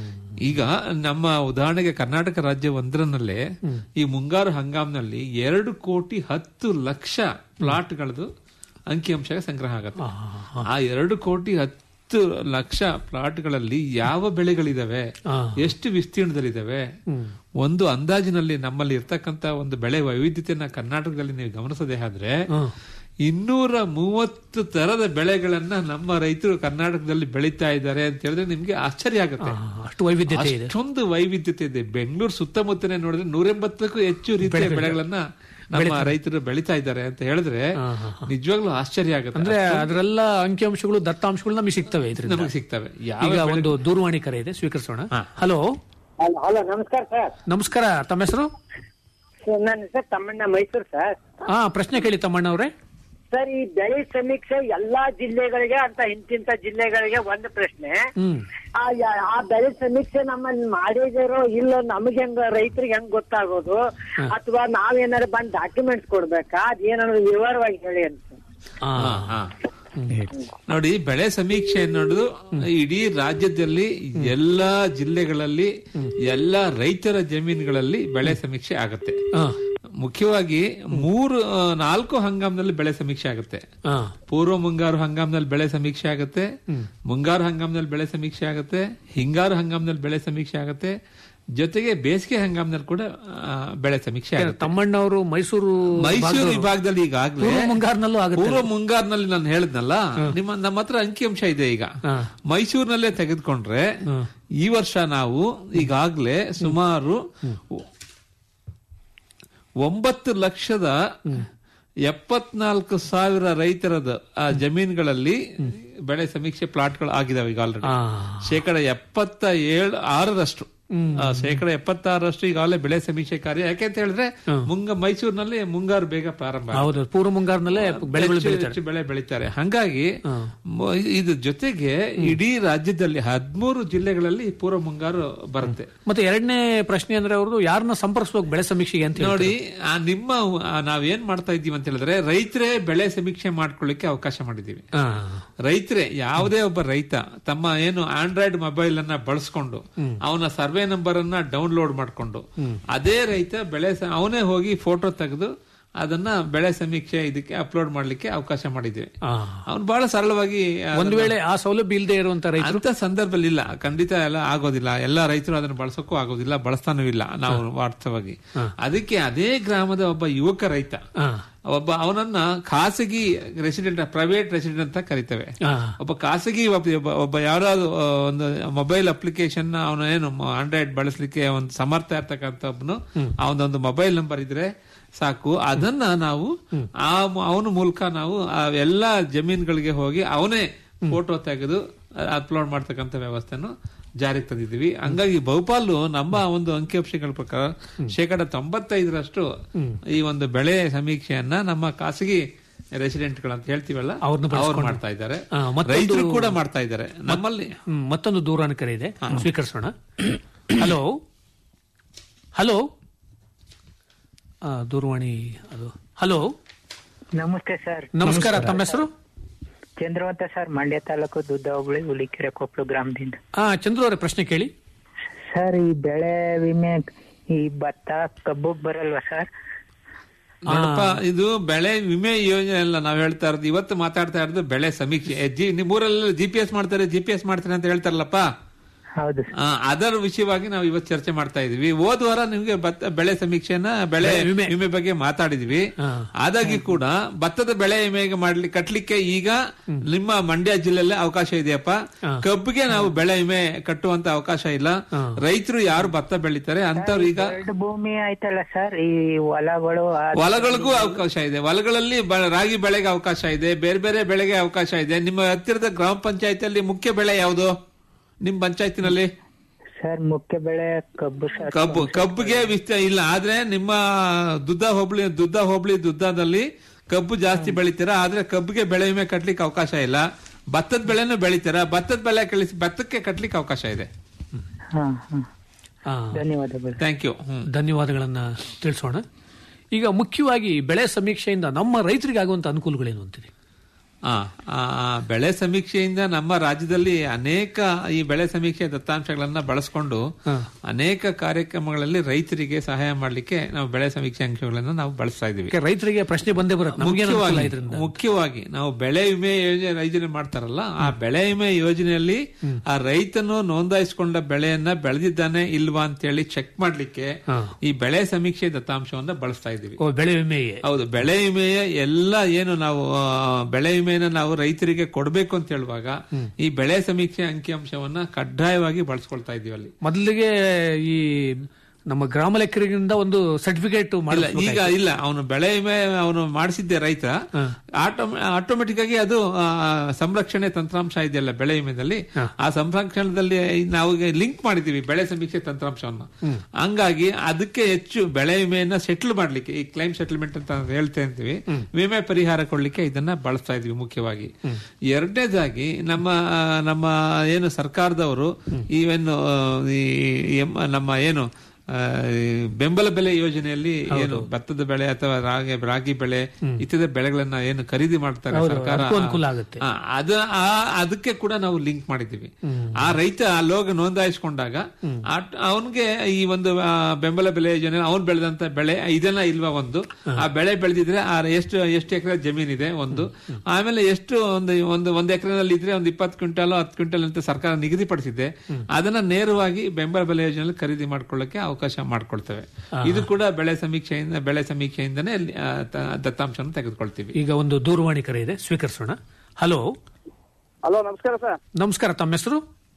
ಈಗ ನಮ್ಮ ಉದಾಹರಣೆಗೆ ಕರ್ನಾಟಕ ರಾಜ್ಯ ಒಂದರಲ್ಲೇ ಈ ಮುಂಗಾರು ಹಂಗಾಮ್ನಲ್ಲಿ ಎರಡು ಕೋಟಿ ಹತ್ತು ಲಕ್ಷ ಪ್ಲಾಟ್ಗಳದು ಅಂಕಿಅಂಶ ಸಂಗ್ರಹ ಆಗತ್ತೆ ಆ ಎರಡು ಕೋಟಿ ಹತ್ತು ಲಕ್ಷ ಪ್ಲಾಟ್ಗಳಲ್ಲಿ ಯಾವ ಬೆಳೆಗಳಿದಾವೆ ಎಷ್ಟು ವಿಸ್ತೀರ್ಣದಲ್ಲಿದ್ದಾವೆ ಒಂದು ಅಂದಾಜಿನಲ್ಲಿ ನಮ್ಮಲ್ಲಿ ಇರ್ತಕ್ಕಂತ ಒಂದು ಬೆಳೆ ವೈವಿಧ್ಯತೆಯನ್ನ ಕರ್ನಾಟಕದಲ್ಲಿ ನೀವು ಗಮನಿಸದೇ ಆದ್ರೆ ಇನ್ನೂರ ಮೂವತ್ತು ತರದ ಬೆಳೆಗಳನ್ನ ನಮ್ಮ ರೈತರು ಕರ್ನಾಟಕದಲ್ಲಿ ಬೆಳೀತಾ ಇದ್ದಾರೆ ಅಂತ ಹೇಳಿದ್ರೆ ನಿಮ್ಗೆ ಆಶ್ಚರ್ಯ ಆಗುತ್ತೆ ಅಷ್ಟು ವೈವಿಧ್ಯತೆ ಇದೆ ಅಷ್ಟೊಂದು ವೈವಿಧ್ಯತೆ ಇದೆ ಬೆಂಗಳೂರು ಸುತ್ತಮುತ್ತನೇ ನೋಡಿದ್ರೆ ನೂರೆಂಬತ್ತಕ್ಕೂ ಹೆಚ್ಚು ರೀತಿಯ ಬೆಳೆಗಳನ್ನ ನಮ್ಮ ರೈತರು ಬೆಳೀತಾ ಇದ್ದಾರೆ ಅಂತ ಹೇಳಿದ್ರೆ ನಿಜವಾಗ್ಲೂ ಆಶ್ಚರ್ಯ ಆಗುತ್ತೆ ಅಂದ್ರೆ ಅದರೆಲ್ಲ ಅಂಕಿಅಂಶಗಳು ದತ್ತಾಂಶಗಳು ನಮಗೆ ಸಿಗ್ತವೆ ಇದರಿಂದ ನಮಗೆ ಸಿಗ್ತವೆ ಯಾವ ಈಗ ಬೆಳೆ- ಒಂದು ದೂರವಾಣಿ ಕರೆ ಇದೆ ಸ್ವೀಕರಿಸೋಣ ಹಲೋ ಹಲೋ ಹಲೋ ನಮಸ್ಕಾರ ಸರ್ ನಮಸ್ಕಾರ ತಮ್ಮ ಹೆಸರು ನನ್ನ ಹೆಸರು ತಮ್ಮಣ್ಣ ಮೈಸೂರು ಸರ್ ಹಾ ಪ್ರಶ್ನೆ ಕೇಳಿ ತಮ್ಮಣ್ಣವ್ರೆ ಸರ್ ಈ ಬೆಳೆ ಸಮೀಕ್ಷೆ ಎಲ್ಲಾ ಜಿಲ್ಲೆಗಳಿಗೆ ಅಂತ ಇಂತಿಂತ ಜಿಲ್ಲೆಗಳಿಗೆ ಒಂದು ಪ್ರಶ್ನೆ ಹ್ಮ್ ಆ ಯಾ- ಆ ಬೆಳೆ ಸಮೀಕ್ಷೆ ನಮ್ಮಲ್ಲಿ ಮಾಡಿದಿರೋ ಇಲ್ಲ ನಮಗೆ ಹೆಂಗ ರೈತರಿಗೆ ಹೆಂಗ್ ಗೊತ್ತಾಗೋದು ಅಥವಾ ನಾವೇನಾದ್ರು ಬಂದ್ ಡಾಕ್ಯುಮೆಂಟ್ಸ್ ಕೊಡ್ಬೇಕಾ ಅದೇನಾದ್ರು ವಿವರವಾಗಿ ಹೇಳಿ ಅಂತ ಆ, ಹಾ, ಹಾ. ನೋಡಿ ಬೆಳೆ ಸಮೀಕ್ಷೆ ಅನ್ನೋದು ಇಡೀ ರಾಜ್ಯದಲ್ಲಿ ಎಲ್ಲಾ ಜಿಲ್ಲೆಗಳಲ್ಲಿ ಎಲ್ಲಾ ರೈತರ ಜಮೀನುಗಳಲ್ಲಿ ಬೆಳೆ ಸಮೀಕ್ಷೆ ಆಗುತ್ತೆ ಆ, ಮುಖ್ಯವಾಗಿ ಮೂರು ಆ, ನಾಲ್ಕು ಹಂಗಾಮ್ನಲ್ಲಿ ಬೆಳೆ ಸಮೀಕ್ಷೆ ಆಗುತ್ತೆ ಆ, ಪೂರ್ವ ಮುಂಗಾರು ಹಂಗಾಮ್ನಲ್ಲಿ ಬೆಳೆ ಸಮೀಕ್ಷೆ ಆಗುತ್ತೆ ಮುಂಗಾರು ಹಂಗಾಮ್ನಲ್ಲಿ ಬೆಳೆ ಸಮೀಕ್ಷೆ ಆಗುತ್ತೆ ಹಿಂಗಾರು ಹಂಗಾಮ್ನಲ್ಲಿ ಬೆಳೆ ಸಮೀಕ್ಷೆ ಆಗುತ್ತೆ ಜೊತೆಗೆ ಬೇಸಿಗೆ ಹಂಗಾಮ್ನಲ್ಲಿ ಕೂಡ ಆ, ಬೆಳೆ ಸಮೀಕ್ಷೆ ಆಗುತ್ತೆ ತಮ್ಮಣ್ಣವರು ಮೈಸೂರು ಮೈಸೂರು ಭಾಗದವರು. ವಿಭಾಗದಲ್ಲಿ ಈಗಾಗಲೇ ಪೂರ್ವ ಮುಂಗಾರಿನಲ್ಲೂ ಆಗುತ್ತೆ ಪೂರ್ವ ಮುಂಗಾರಿನಲ್ಲಿ ನಾನು ಹೇಳಿದ್ನಲ್ಲ ನಿಮ್ಮ ನಮ್ಮ ಹತ್ರ ಅಂಕಿಅಂಶ ಇದೆ ಈಗ ಹಾ. ಮೈಸೂರಿನಲ್ಲೇ ತೆಗೆದುಕೊಂಡ್ರೆ ಈ ವರ್ಷ ನಾವು ಈಗಾಗಲೇ ಸುಮಾರು ಒಂಬತ್ತು ಲಕ್ಷದ ಎಪ್ಪತ್ನಾಲ್ಕು ಸಾವಿರ ರೈತರದ ಆ ಜಮೀನುಗಳಲ್ಲಿ ಬೆಳೆ ಸಮೀಕ್ಷೆ ಪ್ಲಾಟ್ಗಳು ಆಗಿದಾವೆ ಈಗ ಆಲ್ರೆಡಿ ಆ, ಶೇಕಡ ಎಪ್ಪತ್ತ ಏಳು ಆರರಷ್ಟು ಆ, ಶೇಕಡ ಎಪ್ಪತ್ತಾರರಷ್ಟು ಈಗಾಗಲೇ ಬೆಳೆ ಸಮೀಕ್ಷೆ ಕಾರ್ಯ ಯಾಕೆ ಅಂತ ಹೇಳಿದ್ರೆ ಮುಂಗ ಮೈಸೂರಿನಲ್ಲಿ ಮುಂಗಾರು ಬೇಗ ಪ್ರಾರಂಭ ಆಗುತ್ತೆ. ಹೌದು ಪೂರ್ವ ಮುಂಗಾರಿನಲ್ಲೇ ಬೆಳೆಗಳು ಹೆಚ್ಚು- ಬೆಳೀತಾರೆ ಹೆಚ್ಚು ಬೆಳೆ ಬೆಳೀತಾರೆ ಹಂಗಾಗಿ ಮ- ಇದು ಜೊತೆಗೆ ಇಡೀ ರಾಜ್ಯದಲ್ಲಿ ಹದಿಮೂರು ಜಿಲ್ಲೆಗಳಲ್ಲಿ ಪೂರ್ವ ಮುಂಗಾರು ಬರುತ್ತೆ ಮತ್ತೆ ಎರಡನೇ ಪ್ರಶ್ನೆ ಅಂದ್ರೆ ಅವ್ರದ್ದು ಯಾರನ್ನ ಸಂಪರ್ಕಿಸ್ಬೇಕು ಬೆಳೆ ಸಮೀಕ್ಷೆಗೆ ಅಂತ ಹೇಳಿ ನೋಡಿ ಆ ನಿಮ್ಮ ಆ, ನಾವೇನ್ ಮಾಡ್ತಾ ಇದ್ದೀವಿ ಅಂತ ಹೇಳಿದ್ರೆ ರೈತರೇ ಬೆಳೆ ಸಮೀಕ್ಷೆ ಮಾಡ್ಕೊಳ್ಳಿಕ್ಕೆ ಅವಕಾಶ ಮಾಡಿದೀವಿ ರೈತರೇ ಯಾವುದೇ ಒಬ್ಬ ರೈತ ತಮ್ಮ ಏನು ಆಂಡ್ರಾಯ್ಡ್ ಮೊಬೈಲ್ ಅನ್ನ ಬಳಸ್ಕೊಂಡು ಅವನ ಸರ್ವೆ ನಂಬರ್ ಅನ್ನ ಡೌನ್ಲೋಡ್ ಮಾಡ್ಕೊಂಡು ಅದೇ ರೈತ ಬೆಳೆ ಸ- ಅವನೇ ಹೋಗಿ ಫೋಟೋ ತೆಗೆದು ಅದನ್ನ ಬೆಳೆ ಸಮೀಕ್ಷೆ ಇದಕ್ಕೆ ಅಪ್ಲೋಡ್ ಮಾಡ್ಲಿಕ್ಕೆ ಅವಕಾಶ ಮಾಡಿದ್ದೀವಿ ಅವ್ನು ಬಹಳ ಸರಳವಾಗಿ ಒಂದ್ ವೇಳೆ ಆ ಸೌಲಭ್ಯ ಇಲ್ಲದೆ ಇರುವಂತ ರೈತರು ಅಂತ ಸಂದರ್ಭದಲ್ಲಿ ಇಲ್ಲ ಖಂಡಿತ ಎಲ್ಲ ಆಗೋದಿಲ್ಲ ಎಲ್ಲ ರೈತರು ಅದನ್ನ ಬಳಸೋಕ್ಕೂ ಆಗೋದಿಲ್ಲ ಬಳಸ್ತಾನೂ ಇಲ್ಲ ನಾವು ವಾಸ್ತವವಾಗಿ ಅದಕ್ಕೆ ಅದೇ ಗ್ರಾಮದ ಒಬ್ಬ ಯುವಕ ರೈತ ಆ, ಒಬ್ಬ ಅವನನ್ನ ಖಾಸಗಿ ರೆಸಿಡೆಂಟ್ ಪ್ರೈವೇಟ್ ರೆಸಿಡೆಂಟ್ ಅಂತ ಕರಿತೇವೆ ಆ, ಒಬ್ಬ ಖಾಸಗಿ ಒಬ್ಬ- ಒಬ್ಬ- ಒಬ್ಬ ಯಾರಾದ್ರು ಆ, ಒಂದು ಮೊಬೈಲ್ ಅಪ್ಲಿಕೇಶನ್ ಅವನು ಏನು ಆಂಡ್ರಾಯ್ಡ್ ಬಳಸಲಿಕ್ಕೆ ಒಂದು ಸಮರ್ಥ ಇರ್ತಕ್ಕಂಥ ಒಬ್ಬನು ಅವನೊಂದು ಮೊಬೈಲ್ ನಂಬರ್ ಇದ್ರೆ ಸಾಕು ಅದನ್ನ ನಾವು ಆ ಅವನ ಮೂಲಕ ನಾವು ಆ ಎಲ್ಲಾ ಜಮೀನುಗಳಿಗೆ ಹೋಗಿ ಅವನೇ ಫೋಟೋ ತೆಗೆದು ಅಪ್ಲೋಡ್ ಮಾಡ್ತಕ್ಕಂಥ ವ್ಯವಸ್ಥೆನು ಜಾರಿಗೆ ತಂದಿದ್ದೀವಿ ಹಂಗಾಗಿ ಬಹುಪಾಲು ನಮ್ಮ ಒಂದು ಅಂಕಿಅಂಶಗಳ ಪ್ರಕಾರ ಶೇಕಡ ತೊಂಬತ್ತೈದರಷ್ಟು ಈ ಒಂದು ಬೆಳೆ ಸಮೀಕ್ಷೆಯನ್ನ ನಮ್ಮ ಖಾಸಗಿ ರೆಸಿಡೆಂಟ್ಗಳು ಅಂತ ಹೇಳ್ತೀವಲ್ಲ ಅವ್ರನ್ನ ಅವ್ರು ಬಳಸ್ಕೊಂಡು. ಮಾಡ್ತಾ ಇದ್ದಾರೆ ಆ, ಮತ್ತೊಂದು- ರೈತರು ಕೂಡ ಮಾಡ್ತಾ ಇದ್ದಾರೆ ನಮ್ಮಲ್ಲಿ ಹ್ಮ್, ಮತ್ತೊಂದು ದೂರವಾಣಿ ಕರೆ ಇದೆ ಸ್ವೀಕರಿಸೋಣ ಹಲೋ ಹಲೋ ಆ, ದೂರವಾಣಿ ಅದು ಹಲೋ ನಮಸ್ತೆ ಸರ್ ನಮಸ್ಕಾರ ತಮ್ಮ ಹೆಸರು ಚಂದ್ರವಂತ ಸರ್ ಮಂಡ್ಯ ತಾಲೂಕು ದುದ್ದ ಹೋಬಳಿ ಹುಲಿಕೆರೆ ಕೊಪ್ಪಳು ಗ್ರಾಮದಿಂದ ಆ ಚಂದ್ರು ಅವರೇ ಪ್ರಶ್ನೆ ಕೇಳಿ ಸರ್ ಈ ಬೆಳೆ ವಿಮೆ ಈ ಭತ್ತ ಕಬ್ಬು ಬರಲ್ವಾ ಸರ್ ನೋಡಪ್ಪ ಇದು ಬೆಳೆ ವಿಮೆ ಯೋಜನೆ ಅಲ್ಲ ನಾವ್ ಹೇಳ್ತಾ ಇರೋದು ಇವತ್ತು ಮಾತಾಡ್ತಾ ಇರೋದು ಬೆಳೆ ಸಮೀಕ್ಷೆ ಎ, ಜಿ ನಿಮ್ಮೂರಲ್ಲಿ ಜಿ ಪಿ ಎಸ್ ಮಾಡ್ತಾರೆ ಜಿ ಪಿ ಎಸ್ ಮಾಡ್ತಾರೆ ಅಂತ ಹೇಳ್ತಾರಲ್ಲಪ್ಪ ಹೌದು ಸರ್ ಆ, ಅದರ ವಿಷಯವಾಗಿ ನಾವು ಇವತ್ತು ಚರ್ಚೆ ಮಾಡ್ತಾ ಇದೀವಿ ಹೋದ ವಾರ ನಿಮ್ಗೆ ಭತ್ತ ಬೆಳೆ ಸಮೀಕ್ಷೆನ ಬೆಳೆ ಬೆಳೆ ವಿಮೆ. ವಿಮೆ ಬಗ್ಗೆ ಮಾತಾಡಿದ್ವಿ ಹಾ. ಆದಾಗಿ ಕೂಡ ಭತ್ತದ ಬೆಳೆ ವಿಮೆಗೆ ಮಾಡ್ಲಿಕ್ಕೆ ಕಟ್ಲಿಕ್ಕೆ ಈಗ ನಿಮ್ಮ ಮಂಡ್ಯ ಜಿಲ್ಲೆಯಲ್ಲಿ ಅವಕಾಶ ಇದೆಯಪ್ಪ ಹಾ. ಕಬ್ಬಿಗೆ ನಾವು ಬೆಳೆ ವಿಮೆ ಕಟ್ಟುವಂತ ಅವಕಾಶ ಇಲ್ಲ ಹಾ. ರೈತರು ಯಾರು ಭತ್ತ ಬೆಳೀತಾರೆ ಅಂತವ್ರು ಈಗ ಎರಡು ಭೂಮಿ ಆಯ್ತಲ್ಲ ಸರ್ ಈ ಹೊಲಗಳು ಆ- ಹೊಲಗಳಿಗೂ ಅವಕಾಶ ಇದೆ ಹೊಲಗಳಲ್ಲಿ ಬ- ರಾಗಿ ಬೆಳೆಗೆ ಅವಕಾಶ ಇದೆ ಬೇರೆ ಬೇರೆ ಬೆಳೆಗೆ ಅವಕಾಶ ಇದೆ ನಿಮ್ಮ ಹತ್ತಿರದ ಗ್ರಾಮ ಪಂಚಾಯತಿಯಲ್ಲಿ ಮುಖ್ಯ ಬೆಳೆ ಯಾವುದು ನಿಮ್ ಪಂಚಾಯತಿನಲ್ಲಿ ಸರ್ ಮುಖ್ಯ ಬೆಳೆ ಕಬ್ಬು ಸರ್ ಕಬ್ಬು ಕಬ್ಬಿಗೆ ವಿಸ್ತ ಇಲ್ಲ ಆದ್ರೆ ನಿಮ್ಮ ದುದ್ದ ಹೋಬಳಿ ದುದ್ದ ಹೋಬಳಿ ದುದ್ದದಲ್ಲಿ ಕಬ್ಬು ಜಾಸ್ತಿ ಬೆಳಿತೀರಾ ಆದ್ರೆ ಕಬ್ಬಿಗೆ ಬೆಳೆ ವಿಮೆ ಕಟ್ಲಿಕ್ಕೆ ಅವಕಾಶ ಇಲ್ಲ ಭತ್ತದ ಬೆಳೆನೂ ಬೆಳಿತೀರಾ ಭತ್ತದ ಬೆಳೆ ಕಳಿಸಿ ಭತ್ತಕ್ಕೆ ಕಟ್ಲಿಕ್ಕೆ ಅವಕಾಶ ಇದೆ ಹಾ ಹಾ ಆ, ಧನ್ಯವಾದಗಳು ಥ್ಯಾಂಕ್ ಯು ಹ್ಮ್ ಧನ್ಯವಾದಗಳನ್ನ ತಿಳಿಸೋಣ ಈಗ ಮುಖ್ಯವಾಗಿ ಬೆಳೆ ಸಮೀಕ್ಷೆಯಿಂದ ನಮ್ಮ ರೈತರಿಗೆ ಆಗುವಂತ ಅನುಕೂಲಗಳೇನು ಅಂತೀರಿ ಆ, ಆ, ಬೆಳೆ ಸಮೀಕ್ಷೆಯಿಂದ ನಮ್ಮ ರಾಜ್ಯದಲ್ಲಿ ಅನೇಕ ಈ ಬೆಳೆ ಸಮೀಕ್ಷೆ ದತ್ತಾಂಶಗಳನ್ನ ಬಳಸಿಕೊಂಡು ಹಾ. ಅನೇಕ ಕಾರ್ಯಕ್ರಮಗಳಲ್ಲಿ ರೈತರಿಗೆ ಸಹಾಯ ಮಾಡಲಿಕ್ಕೆ ನಾವು ಬೆಳೆ ಸಮೀಕ್ಷೆ ಅಂಶಗಳನ್ನ ನಾವು ಬಳಸ್ತಾ ಇದೀವಿ ಯಾಕೆ ರೈತರಿಗೆ ಪ್ರಶ್ನೆ ಬಂದೇ ಬರುತ್ತೆ ನಮಗೇನು ಅನುಕೂಲ ಮುಖ್ಯವಾಗಿ ಇದರಿಂದ ಮುಖ್ಯವಾಗಿ ನಾವು ಬೆಳೆ ವಿಮೆ ಯೋಜನೆ ಯೋಜನೆ ಮಾಡ್ತಾರಲ್ಲ ಆ ಬೆಳೆ ವಿಮೆ ಯೋಜನೆಯಲ್ಲಿ ಆ ರೈತನು ನೋಂದಾಯಿಸಿಕೊಂಡ ಬೆಳೆಯನ್ನ ಬೆಳೆದಿದ್ದಾನೆ ಇಲ್ವಾ ಅಂತೇಳಿ ಚೆಕ್ ಮಾಡ್ಲಿಕ್ಕೆ ಹಾ. ಈ ಬೆಳೆ ಸಮೀಕ್ಷೆ ದತ್ತಾಂಶವನ್ನ ಬಳಸ್ತಾ ಇದೀವಿ ಓ ಬೆಳೆ ವಿಮೆಯೇ ಹೌದು ಬೆಳೆ ವಿಮೆಯ ಎಲ್ಲ ಏನು ನಾವು ಆ, ಬೆಳೆ ವಿಮೆನ ನಾವು ರೈತರಿಗೆ ಕೊಡಬೇಕು ಅಂತ ಹೇಳುವಾಗ ಈ ಬೆಳೆ ಸಮೀಕ್ಷೆ ಅಂಕಿಅಂಶವನ್ನ ಕಡ್ಡಾಯವಾಗಿ ಬಳಸ್ಕೊಳ್ತಾ ಇದೀವಿ ಅಲ್ಲಿ ಮೊದಲಿಗೆ ಈ ನಮ್ಮ ಗ್ರಾಮ ಲೆಕ್ಕರಿಗಿಂದ ಒಂದು ಸರ್ಟಿಫಿಕೇಟ್ ಇಲ್ಲ ಈಗ ಇಲ್ಲ ಅವನು ಬೆಳೆ ವಿಮೆ ಅವನು ಮಾಡಿಸಿದ್ದೆ ರೈತ ಆಟೋಮೆಟಿಕ್ ಆಗಿ ಅದು ಆ, ಸಂರಕ್ಷಣೆ ತಂತ್ರಾಂಶ ಇದೆಯಲ್ಲ ಬೆಳೆ ವಿಮೆದಲ್ಲಿ ಆ ಸಂರಕ್ಷಣದಲ್ಲಿ ನಾವು ಲಿಂಕ್ ಮಾಡಿದೀವಿ ಬೆಳೆ ಸಮೀಕ್ಷೆ ತಂತ್ರಾಂಶವನ್ನ ಹಂಗಾಗಿ ಅದಕ್ಕೆ ಹೆಚ್ಚು ಬೆಳೆ ವಿಮೆಯನ್ನ ಸೆಟ್ಲ್ ಮಾಡ್ಲಿಕ್ಕೆ ಈ ಕ್ಲೈಮ್ ಸೆಟಲ್ಮೆಂಟ್ ಅಂತ ಹೇಳ್ತಾ ಇರ್ತೀವಿ ವಿಮೆ ಪರಿಹಾರ ಕೊಡ್ಲಿಕ್ಕೆ ಇದನ್ನ ಬಳಸ್ತಾ ಇದೀವಿ ಮುಖ್ಯವಾಗಿ ಎರಡನೇದಾಗಿ ನಮ್ಮ ನಮ್ಮ ಏನು ಸರ್ಕಾರದವರು ಈವನ್ ಈ ಎಂ- ನಮ್ಮ ಏನು ಆ, ಈ ಬೆಂಬಲ ಬೆಲೆ ಯೋಜನೆಯಲ್ಲಿ ಏನು ಭತ್ತದ ಬೆಳೆ ಅಥವಾ ರಾಗಿ ರಾಗಿ ಬೆಳೆ ಇತರ ಬೆಳೆಗಳನ್ನ ಏನು ಖರೀದಿ ಮಾಡ್ತಾರೆ ಸರ್ಕಾರ ಅದಕ್ಕೂ ಅನುಕೂಲ ಆಗುತ್ತೆ. ಆ, ಅದ ಆ- ಅದಕ್ಕೆ ಕೂಡ ನಾವು ಲಿಂಕ್ ಮಾಡಿದ್ದೀವಿ ಆ ರೈತ ಆ ಲೋಗ ನೋಂದಾಯಿಸಿಕೊಂಡಾಗ ಅವನ್ಗೆ ಈ ಒಂದು ಆ, ಬೆಂಬಲ ಬೆಲೆ ಯೋಜನೆ ಅವ್ನು ಬೆಳೆದಂತ ಬೆಳೆ ಇದನ್ನ ಇಲ್ವಾ ಒಂದು ಆ ಬೆಳೆ ಬೆಳೆದಿದ್ರೆ ಆ ಎಷ್ಟು ಎಷ್ಟು ಎಕರೆ ಜಮೀನಿದೆ ಒಂದು ಆಮೇಲೆ ಎಷ್ಟು ಒಂದು ಒಂದು ಒಂದ್ ಎಕರೆನಲ್ಲಿ ಇದ್ರೆ ಒಂದು ಇಪ್ಪತ್ತು ಕ್ವಿಂಟಲ್ ಹತ್ತು ಕ್ವಿಂಟಲ್ ಅಂತ ಸರ್ಕಾರ ನಿಗದಿಪಡಿಸಿದೆ ಅದನ್ನ ನೇರವಾಗಿ ಬೆಂಬಲ ಬೆಲೆ ಯೋಜನೆಯಲ್ಲಿ ಖರೀದಿ ಮಾಡ್ಕೊಳ್ಳಕ್ಕೆ ಅವಕಾಶ ಮಾಡ್ಕೊಳ್ತೇವೆ ಇದು ಕೂಡ ಬೆಳೆ ಸಮೀಕ್ಷೆಯಿಂದ ಬೆಳೆ ಸಮೀಕ್ಷೆಯಿಂದನೇ ಆ, ತ- ದತ್ತಾಂಶವನ್ನು ತೆಗೆದುಕೊಳ್ತೀವಿ ಈಗ ಒಂದು ದೂರವಾಣಿ ಕರೆ ಇದೆ ಸ್ವೀಕರಿಸೋಣ ಹಲೋ ಹಲೋ ನಮಸ್ಕಾರ ಸರ್ ನಮಸ್ಕಾರ ತಮ್ಮ ಹೆಸರು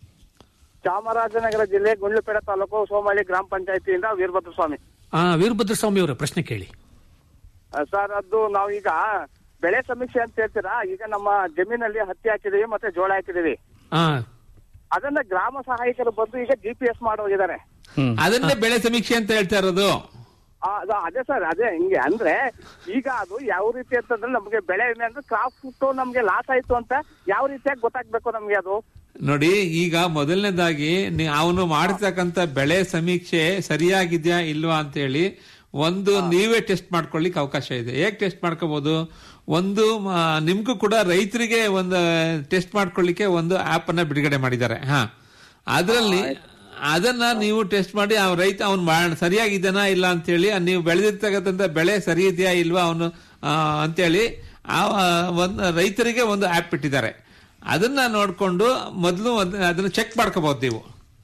ಚಾಮರಾಜನಗರ ಜಿಲ್ಲೆ ಗುಂಡ್ಲುಪೇಟೆ ತಾಲೂಕು ಸೋಮಹಳ್ಳಿ ಗ್ರಾಮ ಪಂಚಾಯತಿಯಿಂದ ವೀರಭದ್ರ ಸ್ವಾಮಿ ಆ ವೀರಭದ್ರ ಸ್ವಾಮಿ ಅವರ ಪ್ರಶ್ನೆ ಕೇಳಿ ಆ, ಸರ್ ಅದು ನಾವೀಗ ಬೆಳೆ ಸಮೀಕ್ಷೆ ಅಂತ ಹೇಳ್ತೀರಾ ಈಗ ನಮ್ಮ ಜಮೀನಲ್ಲಿ ಹತ್ತಿ ಹಾಕಿದೀವಿ ಮತ್ತೆ ಜೋಳ ಹಾಕಿದೀವಿ ಆ ಅದನ್ನ ಗ್ರಾಮ ಸಹಾಯಕರು ಬಂದು ಈಗ ಜಿ ಪಿ ಎಸ್ ಮಾಡೋಗಿದ್ದಾರೆ ಅದನ್ನೇ ಬೆಳೆ ಸಮೀಕ್ಷೆ ಅಂತ ಹೇಳ್ತಾ ಇರೋದು ಆ, ಅದು ಅದೇ ಸರ್ ಅದೇ ಹಿಂಗೆ ಅಂದ್ರೆ ಈಗ ಅದು ಯಾವ ರೀತಿ ಅಂತಂದ್ರೆ ನಮ್ಗೆ ಬೆಳೆ ವಿಮೆ ಅಂದ್ರೆ ಕ್ರಾಪ್ ನಮ್ಗೆ ಲಾಸ್ ಆಯ್ತು ಅಂತ ಯಾವ ರೀತಿಯಾಗಿ ಗೊತ್ತಾಗ್ಬೇಕು ನಮ್ಗೆ ಅದು ನೋಡಿ ಈಗ ಮೊದಲನೇದಾಗಿ ನೀ- ಅವನು ಮಾಡಿರ್ತಕ್ಕಂಥ ಬೆಳೆ ಸಮೀಕ್ಷೆ ಸರಿಯಾಗಿದ್ಯಾ ಇಲ್ವಾ ಅಂತ ಹೇಳಿ ಒಂದು ನೀವೇ ಟೆಸ್ಟ್ ಮಾಡ್ಕೊಳ್ಳಿಕ್ ಅವಕಾಶ ಇದೆ ಹೇಗ್ ಟೆಸ್ಟ್ ಮಾಡ್ಕೋಬಹುದು ಒಂದು ಆ, ನಿಮ್ಗೂ ಕೂಡ ರೈತರಿಗೆ ಒಂದು ಟೆಸ್ಟ್ ಮಾಡ್ಕೊಳ್ಳಿಕ್ಕೆ ಒಂದು ಆಪ್ ಅನ್ನ ಬಿಡುಗಡೆ ಮಾಡಿದ್ದಾರೆ ಹಾ ಅದರಲ್ಲಿ ಅದನ್ನ ನೀವು ಟೆಸ್ಟ್ ಮಾಡಿ ಆ ರೈತ ಅವ್ನು ಸರಿಯಾಗಿದ್ದಾನಾ ಇಲ್ಲ ಅಂತೇಳಿ ನೀವು ಬೆಳೆದಿರ್ತಕ್ಕಂಥ ಬೆಳೆ ಸರಿ ಇದೆಯಾ ಇಲ್ವಾ ಅವನು ಅಂತೇಳಿ ಆ ಒಂದು ರೈತರಿಗೆ ಒಂದು ಆಪ್ ಇಟ್ಟಿದ್ದಾರೆ ಅದನ್ನ ನೋಡ್ಕೊಂಡು ಮೊದಲು ಅದನ್ನ ಚೆಕ್ ಮಾಡ್ಕೋಬಹುದು ನೀವು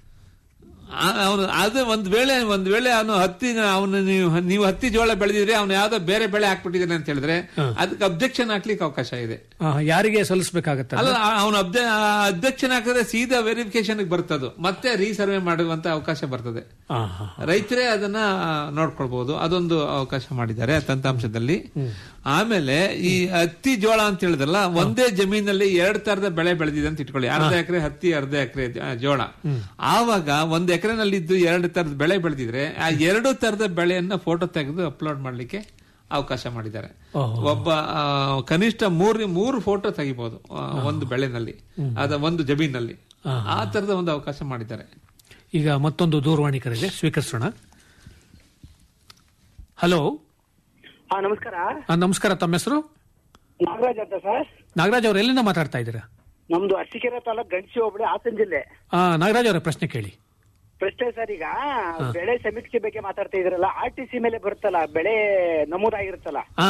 ಅವನು ಅದು ಒಂದ್ ವೇಳೆ ಒಂದ್ ವೇಳೆ ಅವನು ಹತ್ತಿ ಅವನು ನೀವು ನೀವು ಹತ್ತಿ ಜೋಳ ಬೆಳೆದಿದ್ರೆ ಅವನು ಯಾವ್ದೋ ಬೇರೆ ಬೆಳೆ ಹಾಕ್ಬಿಟ್ಟಿದ್ದಾನೆ ಅಂತ ಹೇಳಿದ್ರೆ ಅದಕ್ಕೆ ಅಬ್ಜೆಕ್ಷನ್ ಹಾಕ್ಲಿಕ್ಕೆ ಅವಕಾಶ ಇದೆ ಆ, ಯಾರಿಗೆ ಸಲ್ಲಿಸಬೇಕಾಗತ್ತೆ ಅಲ್ಲ ಅವನು ಅಬ್ಜೆಕ್ಷನ್ ಹಾಕಿದ್ರೆ ಸೀದಾ ವೆರಿಫಿಕೇಶನ್ ಬರ್ತದೆ ಮತ್ತೆ ರೀಸರ್ವೆ ಮಾಡುವಂತ ಅವಕಾಶ ಬರ್ತದೆ ರೈತರೇ ಅದನ್ನ ನೋಡ್ಕೊಳ್ಬಹುದು ಅದೊಂದು ಅವಕಾಶ ಮಾಡಿದ್ದಾರೆ ಆ ತಂತ್ರಾಂಶದಲ್ಲಿ ಆಮೇಲೆ ಈ ಹತ್ತಿ ಜೋಳ ಅಂತ ಹೇಳಿದ್ರಲ್ಲ ಒಂದೇ ಜಮೀನಲ್ಲಿ ಎರಡ್ ತರದ ಬೆಳೆ ಬೆಳೆದಿದೆ ಅಂತ ಇಟ್ಕೊಳ್ಳಿ ಅರ್ಧ ಎಕರೆ ಹತ್ತಿ ಅರ್ಧ ಎಕರೆ ಜೋಳ ಆವಾಗ ಒಂದ್ ಎಕರೆನಲ್ಲಿ ಇದ್ದು ಎರಡು ತರದ ಬೆಳೆ ಬೆಳೆದಿದ್ರೆ ಆ ಎರಡು ತರದ ಬೆಳೆಯನ್ನ ಫೋಟೋ ತೆಗೆದು ಅಪ್ಲೋಡ್ ಮಾಡ್ಲಿಕ್ಕೆ ಅವಕಾಶ ಮಾಡಿದ್ದಾರೆ ಒಬ್ಬ ಆ, ಕನಿಷ್ಠ ಮೂರ್ ಮೂರು ಫೋಟೋ ತೆಗಿಬಹುದು ಆ, ಒಂದು ಬೆಳೆನಲ್ಲಿ ಅದ ಒಂದು ಜಮೀನಲ್ಲಿ ಆ ತರದ ಒಂದು ಅವಕಾಶ ಮಾಡಿದ್ದಾರೆ ಈಗ ಮತ್ತೊಂದು ದೂರವಾಣಿ ಕರೆ ಇದೆ ಸ್ವೀಕರಿಸೋಣ ಹಲೋ ಹಾ ನಮಸ್ಕಾರ ಆ, ನಮಸ್ಕಾರ ತಮ್ಮ ಹೆಸರು ನಾಗರಾಜ್ ಅಂತ ಸರ್ ನಾಗರಾಜ್ ಅವ್ರು ಎಲ್ಲಿಂದ ಮಾತಾಡ್ತಾ ಇದ್ದೀರಾ ನಮ್ದು ಅರಸೀಕೆರೆ ತಾಲೂಕ್ ಗಂಡಸಿ ಹೋಬಳಿ ಹಾಸನ ಜಿಲ್ಲೆ ಆ, ನಾಗರಾಜ್ ಅವರ ಪ್ರಶ್ನೆ ಕೇಳಿ ಪ್ರಶ್ನೆ ಸರ್ ಈಗ ಬೆಳೆ ಸಮೀಕ್ಷೆ ಬಗ್ಗೆ ಮಾತಾಡ್ತಾ ಇದ್ರಲ್ಲ ಆರ್ ಟಿ ಸಿ ಮೇಲೆ ಬರುತ್ತಲ್ಲ ಬೆಳೆ ನಮೂದಾಗಿರುತ್ತಲ್ಲ ಆ,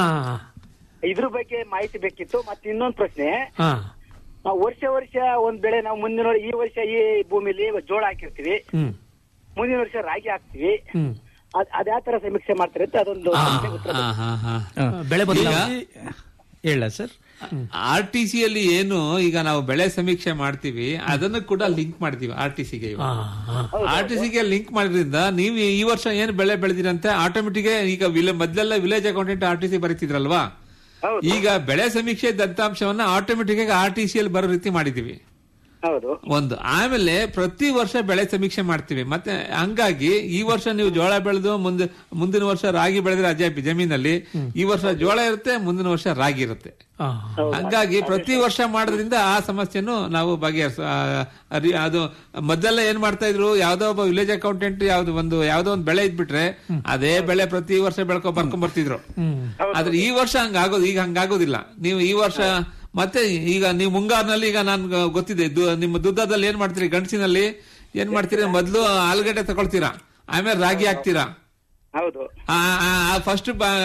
ಇದ್ರ ಬಗ್ಗೆ ಮಾಹಿತಿ ಬೇಕಿತ್ತು ಮತ್ತೆ ಇನ್ನೊಂದು ಪ್ರಶ್ನೆ ಆ, ನಾವು ವರ್ಷ ವರ್ಷ ಒಂದ್ ಬೆಳೆ ನಾವು ಮುಂದಿನ ವರ್ಷ- ಈ ವರ್ಷ ಈ ಭೂಮಿಲಿ ಜೋಳ ಹಾಕಿರ್ತೀವಿ ಹ್ಮ್ ಮುಂದಿನ ವರ್ಷ ರಾಗಿ ಹಾಕ್ತಿವಿ ಹ್ಮ್ ಅದ್ ಅದ್ ಯಾವ ತರ ಸಮೀಕ್ಷೆ ಮಾಡ್ತಾರೆ ಅಂತ ಅದೊಂದು ಪ್ರಶ್ನೆ ಉತ್ತರ ಹಾ, ಹಾ, ಹಾ. ಆ, ಬೆಳೆ ಬದಲಾವಣೆ ಈಗ ಹೇಳ ಸರ್ ಆರ್ ಟಿ ಸಿ ಅಲ್ಲಿ ಏನು ಈಗ ನಾವು ಬೆಳೆ ಸಮೀಕ್ಷೆ ಮಾಡ್ತೀವಿ ಅದನ್ನು ಕೂಡ ಲಿಂಕ್ ಮಾಡ್ತೀವಿ ಆರ್ ಟಿ ಸಿಗೆ ಆ, ಆ. ಆರ್ ಟಿ ಸಿಗೆ ಲಿಂಕ್ ಮಾಡೋದ್ರಿಂದ ನೀವು ಈ ವರ್ಷ ಏನು ಬೆಳೆ ಬೆಳೆದಿರಂತೆ ಆಟೋಮೆಟಿಕ್ ಈಗ ವಿಲೆ ಮೊದಲೆಲ್ಲ village accountant R T C ಬರೀತಿದ್ರಲ್ವಾ ಹೌದು. ಈಗ ಬೆಳೆ ಸಮೀಕ್ಷೆ ದತ್ತಾಂಶವನ್ನ ಆಟೋಮೆಟಿಕ್ ಆಗಿ ಆರ್ ಟಿ ಸಿ ಅಲ್ಲಿ ಬರೋ ರೀತಿ ಮಾಡಿದೀವಿ ಹೌದು ಒಂದು ಆಮೇಲೆ ಪ್ರತಿ ವರ್ಷ ಬೆಳೆ ಸಮೀಕ್ಷೆ ಮಾಡ್ತೀವಿ ಮತ್ತೆ ಹಂಗಾಗಿ ಈ ವರ್ಷ ನೀವು ಜೋಳ ಬೆಳೆದು ಮುಂದೆ ಮುಂದಿನ ವರ್ಷ ರಾಗಿ ಬೆಳೆದ್ರೆ ಅಜಯ ಜಮೀನಲ್ಲಿ ಈ ವರ್ಷ ಜೋಳ ಇರುತ್ತೆ ಮುಂದಿನ ವರ್ಷ ರಾಗಿ ಇರುತ್ತೆ ಆ, ಹಂಗಾಗಿ ಪ್ರತಿ ವರ್ಷ ಮಾಡೋದ್ರಿಂದ ಆ ಸಮಸ್ಯೆನು ನಾವು ಬಗೆಹರಿಸ ಆ, ಅರಿ- ಅದು ಮೊದಲೆಲ್ಲ ಏನ್ ಮಾಡ್ತಾ ಇದ್ರು ಯಾವ್ದೋ ಒಬ್ಬ ವಿಲೇಜ್ ಅಕೌಂಟೆಂಟ್ ಯಾವ್ದು ಒಂದು ಯಾವ್ದೋ ಒಂದು ಬೆಳೆ ಇದ್ಬಿಟ್ರೆ ಅದೇ ಬೆಳೆ ಪ್ರತಿ ವರ್ಷ ಬೆಳ್ಕೊ ಬರ್ಕೊಂಡ್ ಬರ್ತಿದ್ರು ಆದ್ರೆ ಈ ವರ್ಷ ಹಂಗಾಗೋದು ಈಗ ಹಂಗಾಗೋದಿಲ್ಲ ನೀವು ಈ ವರ್ಷ ಮತ್ತೆ ಈಗ ನೀವು ಮುಂಗಾರಿನಲ್ಲಿ ಈಗ ನಾನು ಗೊತ್ತಿದೆ ದು- ನಿಮ್ಮ ದುದ್ದದಲ್ಲಿ ಏನ್ ಮಾಡ್ತೀರಿ ಗಂಡಸಿನಲ್ಲಿ ಏನ್ ಮಾಡ್ತೀರಿ ಮೊದ್ಲು ಆಲೂಗಡ್ಡೆ ತಗೊಳ್ತೀರಾ ಆಮೇಲೆ ರಾಗಿ ಹಾಕ್ತೀರಾ ಹೌದು ಫಸ್ಟ್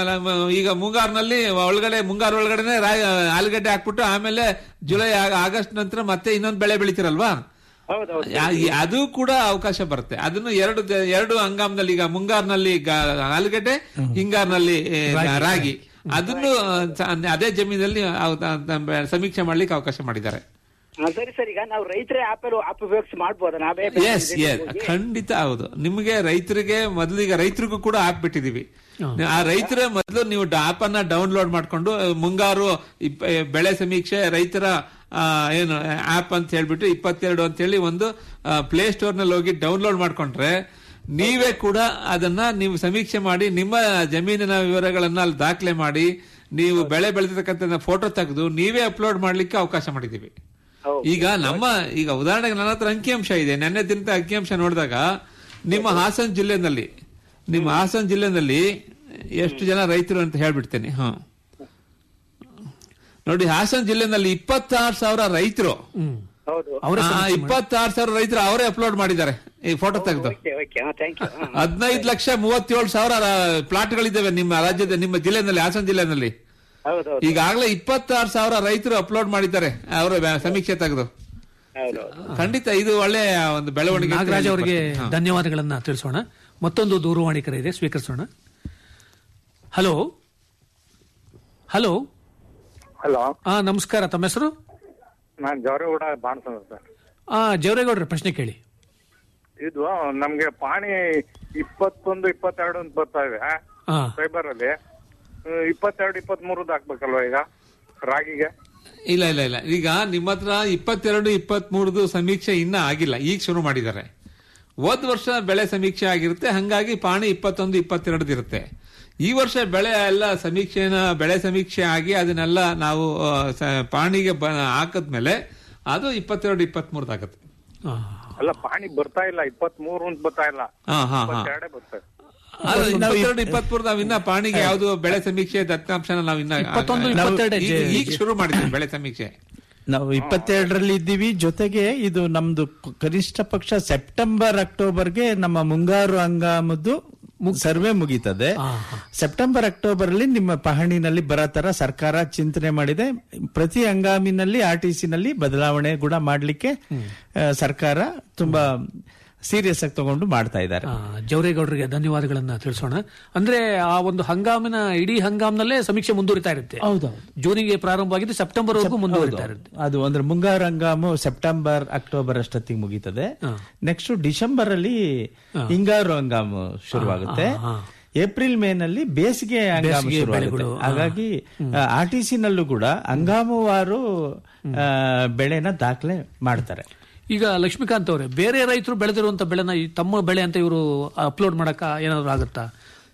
ಈಗ ಮುಂಗಾರಿನಲ್ಲಿ ಒಳಗಡೆ ಮುಂಗಾರು ಒಳಗಡೆನೆ ರಾ- ಆಲೂಗಡ್ಡೆ ಹಾಕ್ಬಿಟ್ಟು ಆಮೇಲೆ ಜುಲೈ ಆ- ಆಗಸ್ಟ್ ನಂತರ ಮತ್ತೆ ಇನ್ನೊಂದು ಬೆಳೆ ಬೆಳಿತೀರಲ್ವಾ ಹೌದು ಹೌದು ಯಾ- ಈ- ಅದು ಕೂಡ ಅವಕಾಶ ಬರುತ್ತೆ ಅದನ್ನು ಎರಡು ದ- ಎರಡು ಹಂಗಾಮದಲ್ಲಿ ಈಗ ಮುಂಗಾರಿನಲ್ಲಿ ಗ- ಆಲೂಗಡ್ಡೆ ಹಿಂಗಾರಿನಲ್ಲಿ ಏ, ರಾಗಿ ಅದನ್ನು ಸ- ಅದೇ ಜಮೀನಲ್ಲಿ ಅವ್- ತ- ತ- ಸಮೀಕ್ಷೆ ಮಾಡ್ಲಿಕ್ಕೆ ಅವಕಾಶ ಮಾಡಿದ್ದಾರೆ ಹಾ, ಸರಿ ಸರ್ ಈಗ ನಾವು ರೈತರೇ ಆಪ್ ಆಪ್ ಉಪಯೋಗಿಸಿ ಮಾಡ್ಬೋದಾ ನಾವೇ ಎಸ್ ಎಸ್ ಖಂಡಿತ ಹೌದು ನಿಮಗೆ ರೈತರಿಗೆ ಮೊದಲು ಈಗ ರೈತರಿಗೂ ಕೂಡ ಆಪ್ ಬಿಟ್ಟಿದೀವಿ ಆ ರೈತರ ಮೊದಲು ನೀವು ಆಪ್ ಅನ್ನ ಡೌನ್ಲೋಡ್ ಮಾಡ್ಕೊಂಡು ಮುಂಗಾರು ಇಪ್ಪ- ಬೆಳೆ ಸಮೀಕ್ಷೆ ರೈತರ ಆ, ಏನು ಆಪ್ ಅಂತ ಹೇಳ್ಬಿಟ್ಟು ಇಪ್ಪತ್ತೆರಡು ಅಂತ ಹೇಳಿ ಒಂದು ಪ್ಲೇ ಸ್ಟೋರ್ ನಲ್ಲಿ ಹೋಗಿ ಡೌನ್ಲೋಡ್ ಮಾಡ್ಕೊಂಡ್ರೆ ನೀವೇ ಕೂಡ ಅದನ್ನ ನೀವು ಸಮೀಕ್ಷೆ ಮಾಡಿ ನಿಮ್ಮ ಜಮೀನಿನ ವಿವರಗಳನ್ನ ಅಲ್ಲಿ ದಾಖಲೆ ಮಾಡಿ ನೀವು ಬೆಳೆ ಬೆಳೆದಿರ್ತಕ್ಕಂಥ ಫೋಟೋ ತೆಗೆದು ನೀವೇ ಅಪ್ಲೋಡ್ ಮಾಡ್ಲಿಕ್ಕೆ ಅವಕಾಶ ಮಾಡಿದೀವಿ ಈಗ ನಮ್ಮ ಈಗ ಉದಾಹರಣೆಗೆ ನನ್ನ ಹತ್ರ ಅಂಕಿಅಂಶ ಇದೆ ನೆನ್ನೆ ದಿನದ ಅಂಕಿಅಂಶ ನೋಡಿದಾಗ ನಿಮ್ಮ ಹಾಸನ ಜಿಲ್ಲೆನಲ್ಲಿ ನಿಮ್ಮ ಹಾಸನ ಜಿಲ್ಲೆನಲ್ಲಿ ಎಷ್ಟು ಜನ ರೈತರು ಅಂತ ಹೇಳ್ಬಿಡ್ತೇನೆ ಹಾ ನೋಡಿ ಹಾಸನ ಜಿಲ್ಲೆನಲ್ಲಿ ಇಪ್ಪತ್ತಾರು ಸಾವಿರ ರೈತರು ಹೌದು ಅವರೇ ಆ, ಇಪ್ಪತ್ತಾರು ಸಾವಿರ ರೈತರು ಅವರೇ ಅಪ್ಲೋಡ್ ಮಾಡಿದ್ದಾರೆ ಈ ಫೋಟೋ ತೆಗೆದು ಓಕೆ ಓಕೆ ಥ್ಯಾಂಕ್ ಯು ಹದಿನೈದು ಲಕ್ಷ ಮೂವತ್ತೇಳು ಸಾವಿರ ಪ್ಲಾಟ್ಗಳಿದ್ದಾವೆ ನಿಮ್ಮ ರಾಜ್ಯದ ನಿಮ್ಮ ಜಿಲ್ಲೆನಲ್ಲಿ ಹಾಸನ ಜಿಲ್ಲೆನಲ್ಲಿ ಹೌದು ಹೌದು ಈಗಾಗಲೇ ಇಪ್ಪತ್ತಾರು ಸಾವಿರ ರೈತರು ಅಪ್ಲೋಡ್ ಮಾಡಿದ್ದಾರೆ ಅವರ ಸಮೀಕ್ಷೆ ತೆಗೆದು ಹೌದು ಖಂಡಿತ ಇದು ಒಳ್ಳೆ ಒಂದು ಬೆಳವಣಿಗೆ ಅಂತ ನಾಗರಾಜ್ ಅವರಿಗೆ ಹೇಳಿ ಬರ್ತೇನೆ. ಹಾ. ಧನ್ಯವಾದಗಳನ್ನ ತಿಳಿಸೋಣ ಮತ್ತೊಂದು ದೂರವಾಣಿ ಕರೆ ಇದೆ ಸ್ವೀಕರಿಸೋಣ ಹಲೋ ಹಲೋ ಹಲೋ ಆ ನಮಸ್ಕಾರ ತಮ್ಮ ಹೆಸರು ನಾನ್ ಜವರೇಗೌಡ ಬಾಣಸಂದ್ರ ಸರ್ ಆ ಜವರೇಗೌಡ್ರ ಪ್ರಶ್ನೆ ಕೇಳಿ ಇದು ನಮ್ಗೆ ಪಾಣಿ ಇಪ್ಪತ್ತೊಂದು ಇಪ್ಪತ್ತೆರಡು ಅಂತ ಬರ್ತಾ ಇದೆ ಆ ಫೈಬರ್ ಅಲ್ಲಿ ಹ್ಮ್, ಇಪ್ಪತ್ತೆರಡು ಇಪ್ಪತ್ಮೂರದ್ದು ಹಾಕ್ಬೇಕಲ್ವಾ ಈಗ ರಾಗಿಗೆ ಇಲ್ಲ ಇಲ್ಲ ಇಲ್ಲ ಈಗ ನಿಮ್ಮ ಹತ್ರ ಇಪ್ಪತ್ತೆರಡು ಇಪ್ಪತ್ತ್ ಮೂರದು ಸಮೀಕ್ಷೆ ಇನ್ನ ಆಗಿಲ್ಲ ಈಗ ಶುರು ಮಾಡಿದ್ದಾರೆ ಹೋದ್ ವರ್ಷ ಬೆಳೆ ಸಮೀಕ್ಷೆ ಆಗಿರುತ್ತೆ ಹಂಗಾಗಿ ಪಾಣಿ ಇಪ್ಪತ್ತೊಂದು ಇಪ್ಪತ್ತೆರಡು ಇರುತ್ತೆ ಈ ವರ್ಷ ಬೆಳೆ ಎಲ್ಲ ಸಮೀಕ್ಷೆನ ಬೆಳೆ ಸಮೀಕ್ಷೆ ಆಗಿ ಅದನ್ನೆಲ್ಲ ನಾವು ಆ, ಸ- ಪಾಣಿಗೆ ಬ- ಹಾಕದ್ಮೇಲೆ ಅದು ಇಪ್ಪತ್ತೆರಡು ಇಪ್ಪತ್ತ್ ಮೂರದಾಗತ್ತೆ ಆ. ಅಲ್ಲ ಪಾಣಿ ಬರ್ತಾ ಇಲ್ಲ ಇಪ್ಪತ್ಮೂರು ಅಂತ ಬರ್ತಾ ಇಲ್ಲ ಹಾ ಹಾ ಹಾ ಇಪ್ಪತ್ತೆರಡೇ ಬರ್ತಾ ಇದೆ ಅದು ಇಪ್ಪತ್ತೆರಡು ಇಪ್ಪತ್ಮೂರು ನಾವ್ ಇನ್ನ ಪಾಣಿಗೆ ಯಾವ್ದು ಬೆಳೆ ಸಮೀಕ್ಷೆ ದತ್ತಾಂಶನ ನಾವ್ ಇನ್ನ ಇಪ್ಪತ್ತೊಂದು, ನಾವು ಇಪ್ಪತ್ತೆರಡು ಈಗ- ಜೆ- ಈಗ ಶುರು ಮಾಡಿದ್ವಿ ಬೆಳೆ ಸಮೀಕ್ಷೆ ನಾವು ಇಪ್ಪತ್ತೆರಡರಲ್ಲಿ ಇದ್ದೀವಿ ಜೊತೆಗೆ ಇದು ನಮ್ದು ಕ- ಕನಿಷ್ಠ ಪಕ್ಷ ಸೆಪ್ಟೆಂಬರ್ ಅಕ್ಟೋಬರ್ಗೆ ನಮ್ಮ ಮುಂಗಾರು ಹಂಗಾಮದ್ದು ಸರ್ವೆ ಮುಗೀತದೆ ಸೆಪ್ಟೆಂಬರ್ ಅಕ್ಟೋಬರ್ ಅಲ್ಲಿ ನಿಮ್ಮ ಪಹಣಿನಲ್ಲಿ ಬರೋ ತರ ಸರ್ಕಾರ ಚಿಂತನೆ ಮಾಡಿದೆ ಪ್ರತಿ ಹಂಗಾಮಿನಲ್ಲಿ ಆರ್ ಟಿ ನಲ್ಲಿ ಬದಲಾವಣೆ ಕೂಡ ಮಾಡ್ಲಿಕ್ಕೆ ಆ, ಸರ್ಕಾರ ತುಂಬಾ ಸೀರಿಯಸ್ ಆಗಿ ತಗೊಂಡು ಮಾಡ್ತಾ ಇದ್ದಾರೆ ಆ, ಜವರೇಗೌಡರಿಗೆ ಧನ್ಯವಾದಗಳನ್ನ ತಿಳಿಸೋಣ ಅಂದ್ರೆ ಆ ಒಂದು ಹಂಗಾಮಿನ ಇಡೀ ಹಂಗಾಮ್ನಲ್ಲೇ ಸಮೀಕ್ಷೆ ಮುಂದುವರಿತಾ ಇರುತ್ತೆ ಹೌದೌದು ಜೂನಿಗೆ ಪ್ರಾರಂಭವಾಗಿ ಸೆಪ್ಟೆಂಬರ್ ವರೆಗೂ ಮುಂದುವರಿತಾ ಇರುತ್ತೆ ಅದು ಅಂದ್ರೆ ಮುಂಗಾರು ಹಂಗಾಮು ಸೆಪ್ಟೆಂಬರ್ ಅಕ್ಟೋಬರ್ ಅಷ್ಟೊತ್ತಿಗೆ ಮುಗೀತದೆ ನೆಕ್ಸ್ಟ್ ಡಿಸೆಂಬರ್ ಅಲ್ಲಿ ಹಿಂಗಾರು ಹಂಗಾಮು ಶುರುವಾಗುತ್ತೆ ಏಪ್ರಿಲ್ ಮೇ ನಲ್ಲಿ ಬೇಸಿಗೆ ಹಂಗಾಮು ಬೇಸಿಗೆ ಶುರುವಾಗುತ್ತೆ ಬೆಳೆಗಳು, ಹಾಗಾಗಿ ಆರ್ ಟಿ ಸಿ ನಲ್ಲೂ ಕೂಡ ಹಂಗಾಮುವಾರು ಆ, ಬೆಳೆನ ದಾಖಲೆ ಮಾಡ್ತಾರೆ ಈಗ ಲಕ್ಷ್ಮೀಕಾಂತ್ ಅವರೇ ಬೇರೆ ರೈತರು ಬೆಳೆದಿರುವಂತ ಬೆಳೆನ ಈ ತಮ್ಮ ಬೆಳೆ ಅಂತ ಇವರು ಅಪ್ಲೋಡ್ ಮಾಡಕ ಏನಾದ್ರು ಆಗುತ್ತಾ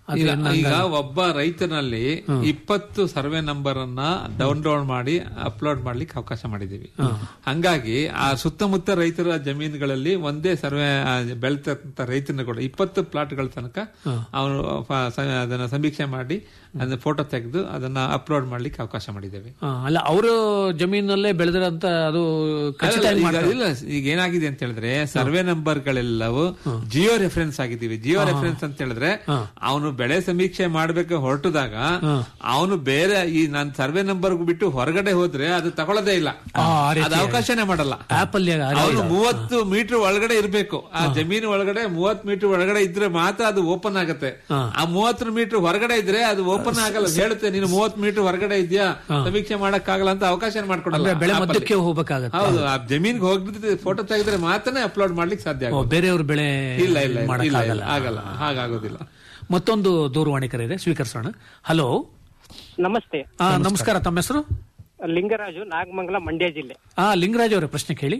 ಅದು ಈಗ- ಏನ್ ಈಗ ಹಂಗ- ಒಬ್ಬ ರೈತನಲ್ಲಿ ಇಪ್ಪತ್ತು ಸರ್ವೆ ನಂಬರ್ ಅನ್ನ ಡೌನ್ಲೋಡ್ ಮಾಡಿ ಅಪ್ಲೋಡ್ ಮಾಡ್ಲಿಕ್ಕೆ ಅವಕಾಶ ಮಾಡಿದೀವಿ ಹಂಗಾಗಿ ಆ ಸುತ್ತಮುತ್ತ ರೈತರ ಜಮೀನುಗಳಲ್ಲಿ ಒಂದೇ ಸರ್ವೆ ಬೆಳೆತಕ್ಕಂತ ರೈತನ ಕೂಡ ಇಪ್ಪತ್ತು ಪ್ಲಾಟ್ಗಳ ತನಕ ಅವನು ಫ- ಸ- ಅದನ್ನ ಸಮೀಕ್ಷೆ ಮಾಡಿ ಅದನ್ನ ಫೋಟೋ ತೆಗೆದು ಅದನ್ನ ಅಪ್ಲೋಡ್ ಮಾಡ್ಲಿಕ್ಕೆ ಅವಕಾಶ ಮಾಡಿದ್ದೇವೆ ಆ, ಅಲ್ಲ ಅವರು ಜಮೀನಲ್ಲೇ ಬೆಳೆದಿರಂತ ಅದು ಖಚಿತ ಅಲ್ಲ, ಈಗ ಮಾಡ್ತಾರೆ. ಇಲ್ಲ ಈಗ ಏನಾಗಿದೆ ಅಂತ ಹೇಳಿದ್ರೆ ಸರ್ವೆ ನಂಬರ್ ಗಳೆಲ್ಲವೂ ಜಿಯೋ ರೆಫರೆನ್ಸ್ ಆಗಿದ್ದೀವಿ ಜಿಯೋ ರೆಫರೆನ್ಸ್ ಅಂತ ಹೇಳಿದ್ರೆ ಅವನು ಬೆಳೆ ಸಮೀಕ್ಷೆ ಮಾಡ್ಬೇಕು ಹೊರಟಿದಾಗ ಅವನು ಬೇರೆ ಈ ನಾನ್ ಸರ್ವೆ ನಂಬರ್ ಬಿಟ್ಟು ಹೊರಗಡೆ ಹೋದ್ರೆ ಅದು ತಗೊಳ್ಳೋದೇ ಇಲ್ಲ ಆ, ಆ ರೀತಿ ಅದು ಅವಕಾಶನೇ ಮಾಡಲ್ಲ ಆಪ್ ಅಲ್ಲಿ ಆ ರೀತಿ ಅವನು ಮೂವತ್ತು ಮೀಟರ್ ಒಳಗಡೆ ಇರ್ಬೇಕು ಆ ಜಮೀನು ಒಳಗಡೆ ಮೂವತ್ ಮೀಟರ್ ಒಳಗಡೆ ಇದ್ರೆ ಮಾತ್ರ ಅದು ಓಪನ್ ಆಗುತ್ತೆ ಆ ಮೂವತ್ತು ಮೀಟರ್ ಹೊರಗಡೆ ಇದ್ರೆ ಅದು ಓಪನ್ ಆಗಲ್ಲ ಹೇಳುತ್ತೆ ನೀನು ಮೂವತ್ ಮೀಟರ್ ಹೊರಗಡೆ ಇದೆಯಾ ಸಮೀಕ್ಷೆ ಮಾಡಕ್ ಆಗಲ್ಲ ಅಂತ ಅವಕಾಶ ಮಾಡ್ಕೊಡಲ್ಲ ಅಂದ್ರೆ ಬೆಳೆ app ಅಲ್ಲಿ. ಮಧ್ಯಕ್ಕೆ ಹೋಗ್ಬೇಕಾಗತ್ತೆ ಹೌದು ಆ ಜಮೀನ್ಗೆ ಹೋಗಿದ್ರೆ ಫೋಟೋ ತೆಗೆದ್ರೆ ಮಾತ್ರನೇ ಅಪ್ಲೋಡ್ ಮಾಡ್ಲಿಕ್ಕೆ ಸಾಧ್ಯ ಓ, ಆಗುತ್ತೆ ಬೇರೆಯವ್ರ ಬೆಳೆ ಇಲ್ಲ ಇಲ್ಲ ಇಲ್ಲ, ಇಲ್ಲ ಮಾಡಕ್ಕಾಗಲ್ಲ ಆಗಲ್ಲ ಹಾಗಾಗೋದಿಲ್ಲ ಮತ್ತೊಂದು ದೂರವಾಣಿ ಕರೆ ಇದೆ ಸ್ವೀಕರಿಸೋಣ ಹಲೋ ನಮಸ್ತೆ ಆ, ನಮಸ್ಕಾರ ತಮ್ಮ ಹೆಸರು ಲಿಂಗರಾಜು ನಾಗಮಂಗಲ ಮಂಡ್ಯ ಜಿಲ್ಲೆ ಆ ಲಿಂಗರಾಜ್ ಅವರ ಪ್ರಶ್ನೆ ಕೇಳಿ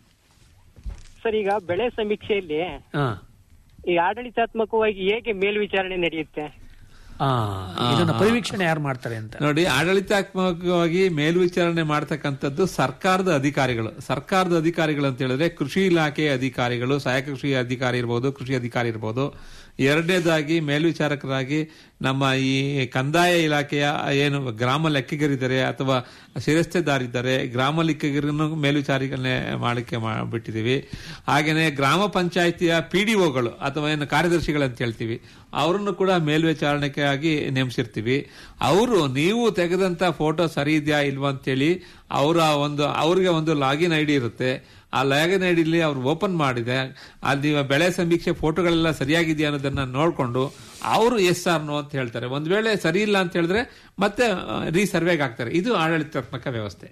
ಸರ್ ಈಗ ಬೆಳೆ ಸಮೀಕ್ಷೆಯಲ್ಲಿ ಆ, ಈ ಆಡಳಿತಾತ್ಮಕವಾಗಿ ಹೇಗೆ ಮೇಲ್ವಿಚಾರಣೆ ನಡೆಯುತ್ತೆ ಆ, ಇದನ್ನ ಪರಿವೀಕ್ಷಣೆ ಯಾರು ಮಾಡ್ತಾರೆ ಅಂತ ನೋಡಿ ಆಡಳಿತಾತ್ಮಕವಾಗಿ ಮೇಲ್ವಿಚಾರಣೆ ಮಾಡ್ತಕ್ಕಂಥದ್ದು ಸರ್ಕಾರದ ಅಧಿಕಾರಿಗಳು ಸರ್ಕಾರದ ಅಧಿಕಾರಿಗಳು ಅಂತ ಹೇಳಿದ್ರೆ ಕೃಷಿ ಇಲಾಖೆ ಅಧಿಕಾರಿಗಳು ಸಹಾಯಕ ಕೃಷಿ ಅಧಿಕಾರಿ ಇರ್ಬೋದು ಕೃಷಿ ಅಧಿಕಾರಿ ಇರ್ಬೋದು ಎರಡನೇದಾಗಿ ಮೇಲ್ವಿಚಾರಕರಾಗಿ ನಮ್ಮ ಈ ಕಂದಾಯ ಇಲಾಖೆಯ ಏನು ಗ್ರಾಮ ಲೆಕ್ಕಿಗರಿದ್ದಾರೆ ಅಥವಾ ಶಿರಸ್ತೆದಾರಿದ್ದಾರೆ ಗ್ರಾಮ ಲೆಕ್ಕಿಗರನ್ನು ಮೇಲ್ವಿಚಾರಣೆ ಮಾಡಲಿಕ್ಕೆ ಮಾ- ಬಿಟ್ಟಿದ್ದೀವಿ ಹಾಗೇನೆ ಗ್ರಾಮ ಪಂಚಾಯಿತಿಯ ಪಿಡಿಒಗಳು ಅಥವಾ ಏನು ಕಾರ್ಯದರ್ಶಿಗಳು ಅಂತ ಹೇಳ್ತೀವಿ ಅವರನ್ನು ಕೂಡ ಮೇಲ್ವಿಚಾರಣೆಗಾಗಿ ನೇಮಿಸಿರ್ತೀವಿ ಅವರು ನೀವು ತೆಗೆದಂತ ಫೋಟೋ ಸರಿ ಇದೆಯಾ ಇಲ್ವಾ ಅಂತೇಳಿ ಅವರ ಒಂದು ಅವ್ರಿಗೆ ಒಂದು ಲಾಗಿನ್ ಐ ಡಿ ಇರುತ್ತೆ ಆ ಲಾಗಿನ್ ಐ ಡಿಲಿ ಅವ್ರು ಓಪನ್ ಮಾಡಿದೆ ಅಲ್ಲಿ ಬೆಳೆ ಸಮೀಕ್ಷೆ ಫೋಟೋಗಳೆಲ್ಲ ಸರಿಯಾಗಿದೆಯಾ ಅನ್ನೋದನ್ನ ನೋಡ್ಕೊಂಡು ಅವರು ಎಸ್ ಆರ್ ನೋ ಅಂತ ಹೇಳ್ತಾರೆ ಒಂದ್ ವೇಳೆ ಸರಿ ಇಲ್ಲ ಅಂತ ಹೇಳಿದ್ರೆ ಮತ್ತೆ ರೀಸರ್ವೆಗೆ ಹಾಕ್ತಾರೆ ಇದು ಆಡಳಿತಾತ್ಮಕ ವ್ಯವಸ್ಥೆ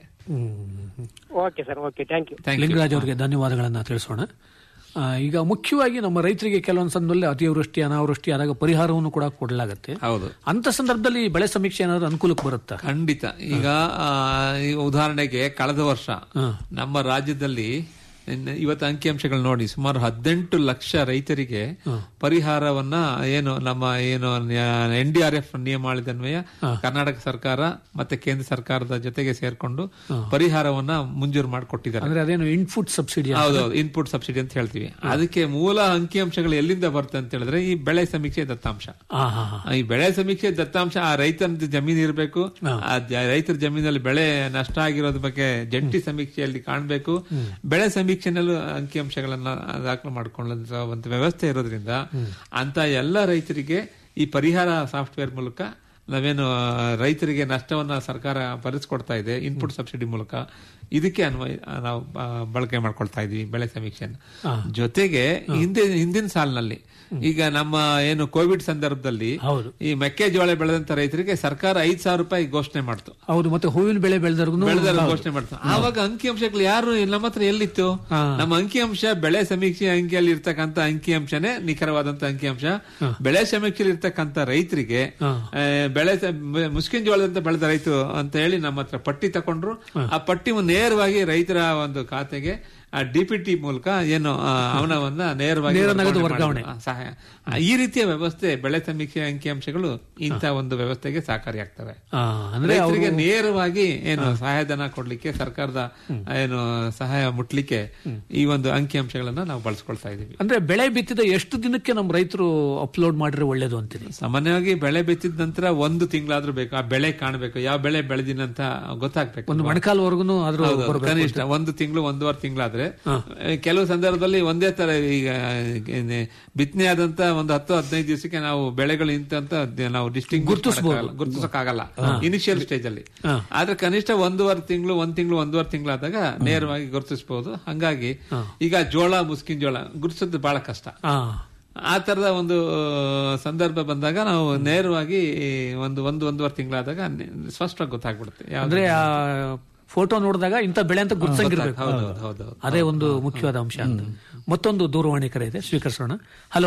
okay sir okay thank you Thank you. Lingaraj ಅವರಿಗೆ ಧನ್ಯವಾದಗಳನ್ನ ತಿಳಿಸೋಣ ಆ, ಈಗ ಮುಖ್ಯವಾಗಿ ನಮ್ಮ ರೈತರಿಗೆ ಕೆಲವೊಂದು ಸಂದರ್ಭದಲ್ಲಿ ಅತಿವೃಷ್ಟಿ ಅನಾವೃಷ್ಟಿ ಆದಾಗ ಪರಿಹಾರವನ್ನು ಕೂಡ ಕೊಡಲಾಗುತ್ತೆ ಹೌದು ಅಂತ ಸಂದರ್ಭದಲ್ಲಿ ಬೆಳೆ ಸಮೀಕ್ಷೆ ಏನಾದ್ರು ಅನುಕೂಲಕ್ಕೆ ಬರುತ್ತಾ ಖಂಡಿತ ಈಗ ಆ, ಈ ಉದಾಹರಣೆಗೆ ಕಳೆದ ವರ್ಷ ನಮ್ಮ ರಾಜ್ಯದಲ್ಲಿ ಇನ್ನು ಇವತ್ತು ಅಂಕಿಅಂಶಗಳು ನೋಡಿ ಸುಮಾರು ಹದಿನೆಂಟು ಲಕ್ಷ ರೈತರಿಗೆ ಪರಿಹಾರವನ್ನ ಏನು ನಮ್ಮ ಏನು ಎನ್ ಡಿ ಆರ್ ಎಫ್ ನಿಯಮಾವಳಿದನ್ವಯ ಕರ್ನಾಟಕ ಸರ್ಕಾರ ಮತ್ತೆ ಕೇಂದ್ರ ಸರ್ಕಾರದ ಜೊತೆಗೆ ಸೇರ್ಕೊಂಡು ಪರಿಹಾರವನ್ನ ಮಂಜೂರು ಮಾಡಿಕೊಟ್ಟಿದ್ದಾರೆ ಅಂದ್ರೆ ಅದೇನು ಇನ್ಪುಟ್ ಸಬ್ಸಿಡಿ ಹೌದೌದು ಇನ್ಪುಟ್ ಸಬ್ಸಿಡಿ ಅಂತ ಹೇಳ್ತೀವಿ ಅದಕ್ಕೆ ಮೂಲ ಅಂಕಿಅಂಶಗಳು ಎಲ್ಲಿಂದ ಬರುತ್ತೆ ಅಂತ ಹೇಳಿದ್ರೆ ಈ ಬೆಳೆ ಸಮೀಕ್ಷೆ ದತ್ತಾಂಶ ಹಾ ಹಾ ಹಾ ಈ ಬೆಳೆ ಸಮೀಕ್ಷೆ ದತ್ತಾಂಶ ಆ ರೈತನ ಜಮೀನು ಇರಬೇಕು ಆ ಜ- ರೈತರ ಜಮೀನಲ್ಲಿ ಬೆಳೆ ನಷ್ಟ ಆಗಿರೋದ್ರ ಬಗ್ಗೆ ಜಂಟಿ ಸಮೀಕ್ಷೆಯಲ್ಲಿ ಕಾಣಬೇಕು ಬೆಳೆ ಸಮೀಕ್ಷೆನಲ್ಲೂ ಅಂಕಿಅಂಶಗಳನ್ನ ದಾಖಲು ಮಾಡಿಕೊಳ್ಳುವಂತ ಒಂದು ವ್ಯವಸ್ಥೆ ಇರೋದ್ರಿಂದ ಅಂತ ಎಲ್ಲ ರೈತರಿಗೆ ಈ ಪರಿಹಾರ ಸಾಫ್ಟ್ವೇರ್ ಮೂಲಕ ನಾವೇನು ಆ, ರೈತರಿಗೆ ನಷ್ಟವನ್ನ ಸರ್ಕಾರ ಭರಿಸ್ಕೊಡ್ತಾ ಇದೆ ಇನ್ಪುಟ್ ಸಬ್ಸಿಡಿ ಮೂಲಕ ಇದಕ್ಕೆ ಅನ್ವಯ ಆ, ನಾವು ಆ, ಬಳಕೆ ಮಾಡ್ಕೊಳ್ತಾ ಇದೀವಿ ಬೆಳೆ ಸಮೀಕ್ಷೆನ ಜೊತೆಗೆ ಹಿಂದೆ ಹಿಂದಿನ ಸಾಲಿನಲ್ಲಿ ಈಗ ನಮ್ಮ ಏನು ಕೋವಿಡ್ ಸಂದರ್ಭದಲ್ಲಿ ಹೌದು ಈ ಮೆಕ್ಕೆಜೋಳ ಬೆಳೆದಂತ ರೈತರಿಗೆ ಸರ್ಕಾರ ಐದ್ ಸಾವಿರ ರೂಪಾಯಿ ಘೋಷಣೆ ಮಾಡ್ತು ಹೌದು ಮತ್ತೆ ಹೂವಿನ ಬೆಳೆ ಬೆಳೆದವ್ರಿಗೂ ಬೆಳೆದರ ಘೋಷಣೆ ಮಾಡ್ತು ಆವಾಗ ಅಂಕಿಅಂಶಗಳು ಯಾರು ನಮ್ಮ ಹತ್ರ ಎಲ್ಲಿತ್ತು ನಮ್ಮ ಅಂಕಿಅಂಶ ಬೆಳೆ ಸಮೀಕ್ಷೆ ಅಂಕಿಯಲ್ಲಿ ಇರ್ತಕ್ಕಂಥ ಅಂಕಿಅಂಶನೇ ನಿಖರವಾದಂತ ಅಂಕಿಅಂಶ ಬೆಳೆ ಸಮೀಕ್ಷೆಯಲ್ಲಿ ಇರ್ತಕ್ಕಂಥ ರೈತರಿಗೆ ಆ, ಬೆಳೆ ಸ- ಮ- ಮುಸ್ಕಿನ್ ಜೋಳದಂತ ಬೆಳೆದ ರೈತ ಅಂತ ಹೇಳಿ ನಮ್ಮ ಹತ್ರ ಪಟ್ಟಿ ತಕೊಂಡ್ರು ಆ ಪಟ್ಟಿ ನೇರವಾಗಿ ರೈತರ ಒಂದು ಖಾತೆಗೆ ಡಿಪಿಟಿ ಮೂಲಕ ಏನು ಆ, ಹಣವನ್ನ ನೇರವಾಗಿ ನೇರ ನಗದು ವರ್ಗಾವಣೆ ವರ್ಗಾವಣೆ. ಮಾಡಿದ್ರು. ಆ, ಸಹಾಯ ಆ, ಈ ರೀತಿಯ ವ್ಯವಸ್ಥೆ ಬೆಳೆ ಸಮೀಕ್ಷೆ ಅಂಕಿಅಂಶಗಳು ಇಂಥ ಒಂದು ವ್ಯವಸ್ಥೆಗೆ ಸಹಕಾರಿಯಾಗ್ತವೆ ಆ, ಅಂದ್ರೆ ರೈತರಿಗೆ ನೇರವಾಗಿ ಏನು ಸಹಾಯಧನ ಕೊಡ್ಲಿಕ್ಕೆ ಸರ್ಕಾರದ ಏನು ಸಹಾಯ ಮುಟ್ಲಿಕ್ಕೆ ಈ ಒಂದು ಅಂಕಿಅಂಶಗಳನ್ನ ನಾವು ಬಳಸ್ಕೊಳ್ತಾ ಇದೀವಿ ಅಂದ್ರೆ ಬೆಳೆ ಬಿತ್ತಿದ ಎಷ್ಟು ದಿನಕ್ಕೆ ನಮ್ಮ ರೈತರು ಅಪ್ಲೋಡ್ ಮಾಡಿದ್ರೆ ಒಳ್ಳೇದು ಅಂತೀನಿ ಸಾಮಾನ್ಯವಾಗಿ ಬೆಳೆ ಬಿತ್ತಿದ ನಂತರ ಒಂದು ತಿಂಗಳಾದ್ರೂ ಬೇಕು ಆ ಬೆಳೆ ಕಾಣಬೇಕು ಯಾವ ಬೆಳೆ ಬೆಳೆದಿನಂತ ಗೊತ್ತಾಗ್ಬೇಕು ಒಂದು ಮೊಣಕಾಲ್ವರೆಗೂ ಆದ್ರೂ ಹೌದು, ಬರ್ಬೇಕು ಕನಿಷ್ಠ ಒಂದು ತಿಂಗಳು ಒಂದೂವರೆ ತಿಂಗಳಾದ್ರೆ ಕೆಲವು ಸಂದರ್ಭದಲ್ಲಿ ಒಂದೇ ತರ ಈಗ ಏನೆ ಬಿತ್ತನೆ ಆದಂತ ಒಂದು ಹತ್ತು ಹದಿನೈದು ದಿವಸಕ್ಕೆ ನಾವು ಬೆಳೆಗಳು ಇಂತ ಅಂತ ನಾವು ಡಿಸ್ಟಿಂಗ್ ಗುರ್ತಿಸ್ಬೋದು. ಗುರುತಿಸಕ್ಕಾಗಲ್ಲ ಇನಿಷಿಯಲ್ ಸ್ಟೇಜ್ ಅಲ್ಲಿ ಆದ್ರೆ ಕನಿಷ್ಠ ಒಂದೂವರೆ ತಿಂಗಳು ಒಂದ್ ತಿಂಗಳು ಒಂದೂವರೆ ತಿಂಗಳಾದಾಗ ನೇರವಾಗಿ ಗುರುತಿಸಬಹುದು ಹಂಗಾಗಿ ಈಗ ಜೋಳ ಮುಸ್ಕಿನ್ ಜೋಳ ಗುರುತಿಸೋದು ಬಹಳ ಕಷ್ಟ ಆ, ಆ ತರದ ಒಂದು ಸಂದರ್ಭ ಬಂದಾಗ ನಾವು ನೇರವಾಗಿ ಒಂದು ಒಂದು ಒಂದೂವರೆ ತಿಂಗಳಾದಾಗ ಸ್ಪಷ್ಟವಾಗಿ ಗೊತ್ತಾಗ್ಬಿಡುತ್ತೆ ಯಾವ್ದು- ಅಂದ್ರೆ ಆ ಫೋಟೋ ನೋಡಿದಾಗ ಇಂಥ ಬೆಳೆ ಅಂತ ಗುರ್ತಿಸಂಗಿರ್ಬೇಕು ಹೌದು, ಹೌದು, ಹೌದು, ಹೌದು. ಅದೇ ಒಂದು ಮುಖ್ಯವಾದ ಅಂಶ ಅಂತ ಮತ್ತೊಂದು ದೂರವಾಣಿ ಕರೆ ಇದೆ ಸ್ವೀಕರಿಸೋಣ ಹಲೋ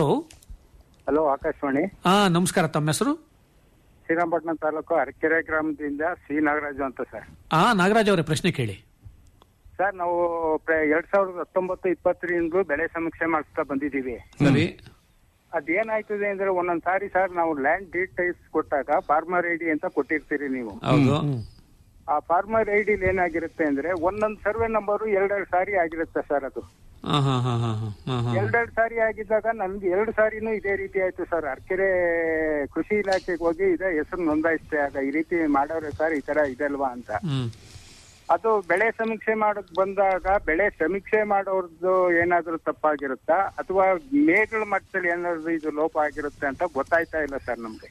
ಹಲೋ ಆಕಾಶವಾಣಿ ಆ ನಮಸ್ಕಾರ ತಮ್ಮ ಹೆಸರು ಶ್ರೀರಂಗಪಟ್ಟಣ ತಾಲೂಕು ಅರಕೆರೆ ಗ್ರಾಮದಿಂದ ಸಿ ನಾಗರಾಜು ಅಂತ ಸರ್ ಆ ನಾಗರಾಜ್ ಅವರೇ ಪ್ರಶ್ನೆ ಕೇಳಿ ಸರ್ ನಾವು ಪ್ರ- ಎರಡ್ ಸಾವಿರದ ಹತ್ತೊಂಬತ್ತು ಇಪ್ಪತ್ತರಿಂದ ಬೆಳೆ ಸಮೀಕ್ಷೆ ಮಾಡಿಸ್ತಾ ಬಂದಿದ್ದೀವಿ ಸರಿ ಅದೇನಾಯ್ತದೆ ಅಂದ್ರೆ ಒಂದೊಂದ್ ಸಾರಿ ಸರ್ ನಾವು ಲ್ಯಾಂಡ್ ಡೀಟೇಲ್ಸ್ ಕೊಟ್ಟಾಗ ಫಾರ್ಮರ್ ಐಡಿ ಅಂತ ಕೊಟ್ಟಿರ್ತೀರಿ ನೀವು ಹೌದು ಆ ಫಾರ್ಮರ್ ಐಡಿಲಿ ಏನಾಗಿರುತ್ತೆ ಅಂದ್ರೆ ಒಂದೊಂದ್ ಸರ್ವೆ ನಂಬರ್ ಎರಡೆರಡು ಸಾರಿ ಆಗಿರುತ್ತೆ ಸರ್ ಅದು ಹಾ ಹಾ ಹಾ ಹಾ ಹಾ ಹಾ ಹಾ ಎರಡೆರಡು ಸಾರಿ ಆಗಿದ್ದಾಗ ನನ್ಗೆ ಎರಡು ಸಾರಿನೂ ಇದೇ ರೀತಿ ಆಯ್ತು ಸರ್ ಅರ್ಕೆರೆ ಕೃಷಿ ಇಲಾಖೆಗೆ ಹೋಗಿ ಇದೇ ಹೆಸರು ನೋಂದಾಯಿಸ್ತೆ ಆಗ ಈ ರೀತಿ ಮಾಡೋರೆ ಸರ್ ಈ ತರ ಇದಲ್ವಾ ಅಂತ ಹ್ಮ್ ಅದು ಬೆಳೆ ಸಮೀಕ್ಷೆ ಮಾಡಕ್ ಬಂದಾಗ ಬೆಳೆ ಸಮೀಕ್ಷೆ ಮಾಡೋರ್ದು ಏನಾದ್ರೂ ತಪ್ಪಾಗಿರುತ್ತಾ ಅಥವಾ ಮೇಗಳ ಮಟ್ಟದಲ್ಲಿ ಏನಾದ್ರು ಇದು ಲೋಪ ಆಗಿರುತ್ತೆ ಅಂತ ಗೊತ್ತಾಯ್ತಾ ಇಲ್ಲ ಸರ್ ನಮ್ಗೆ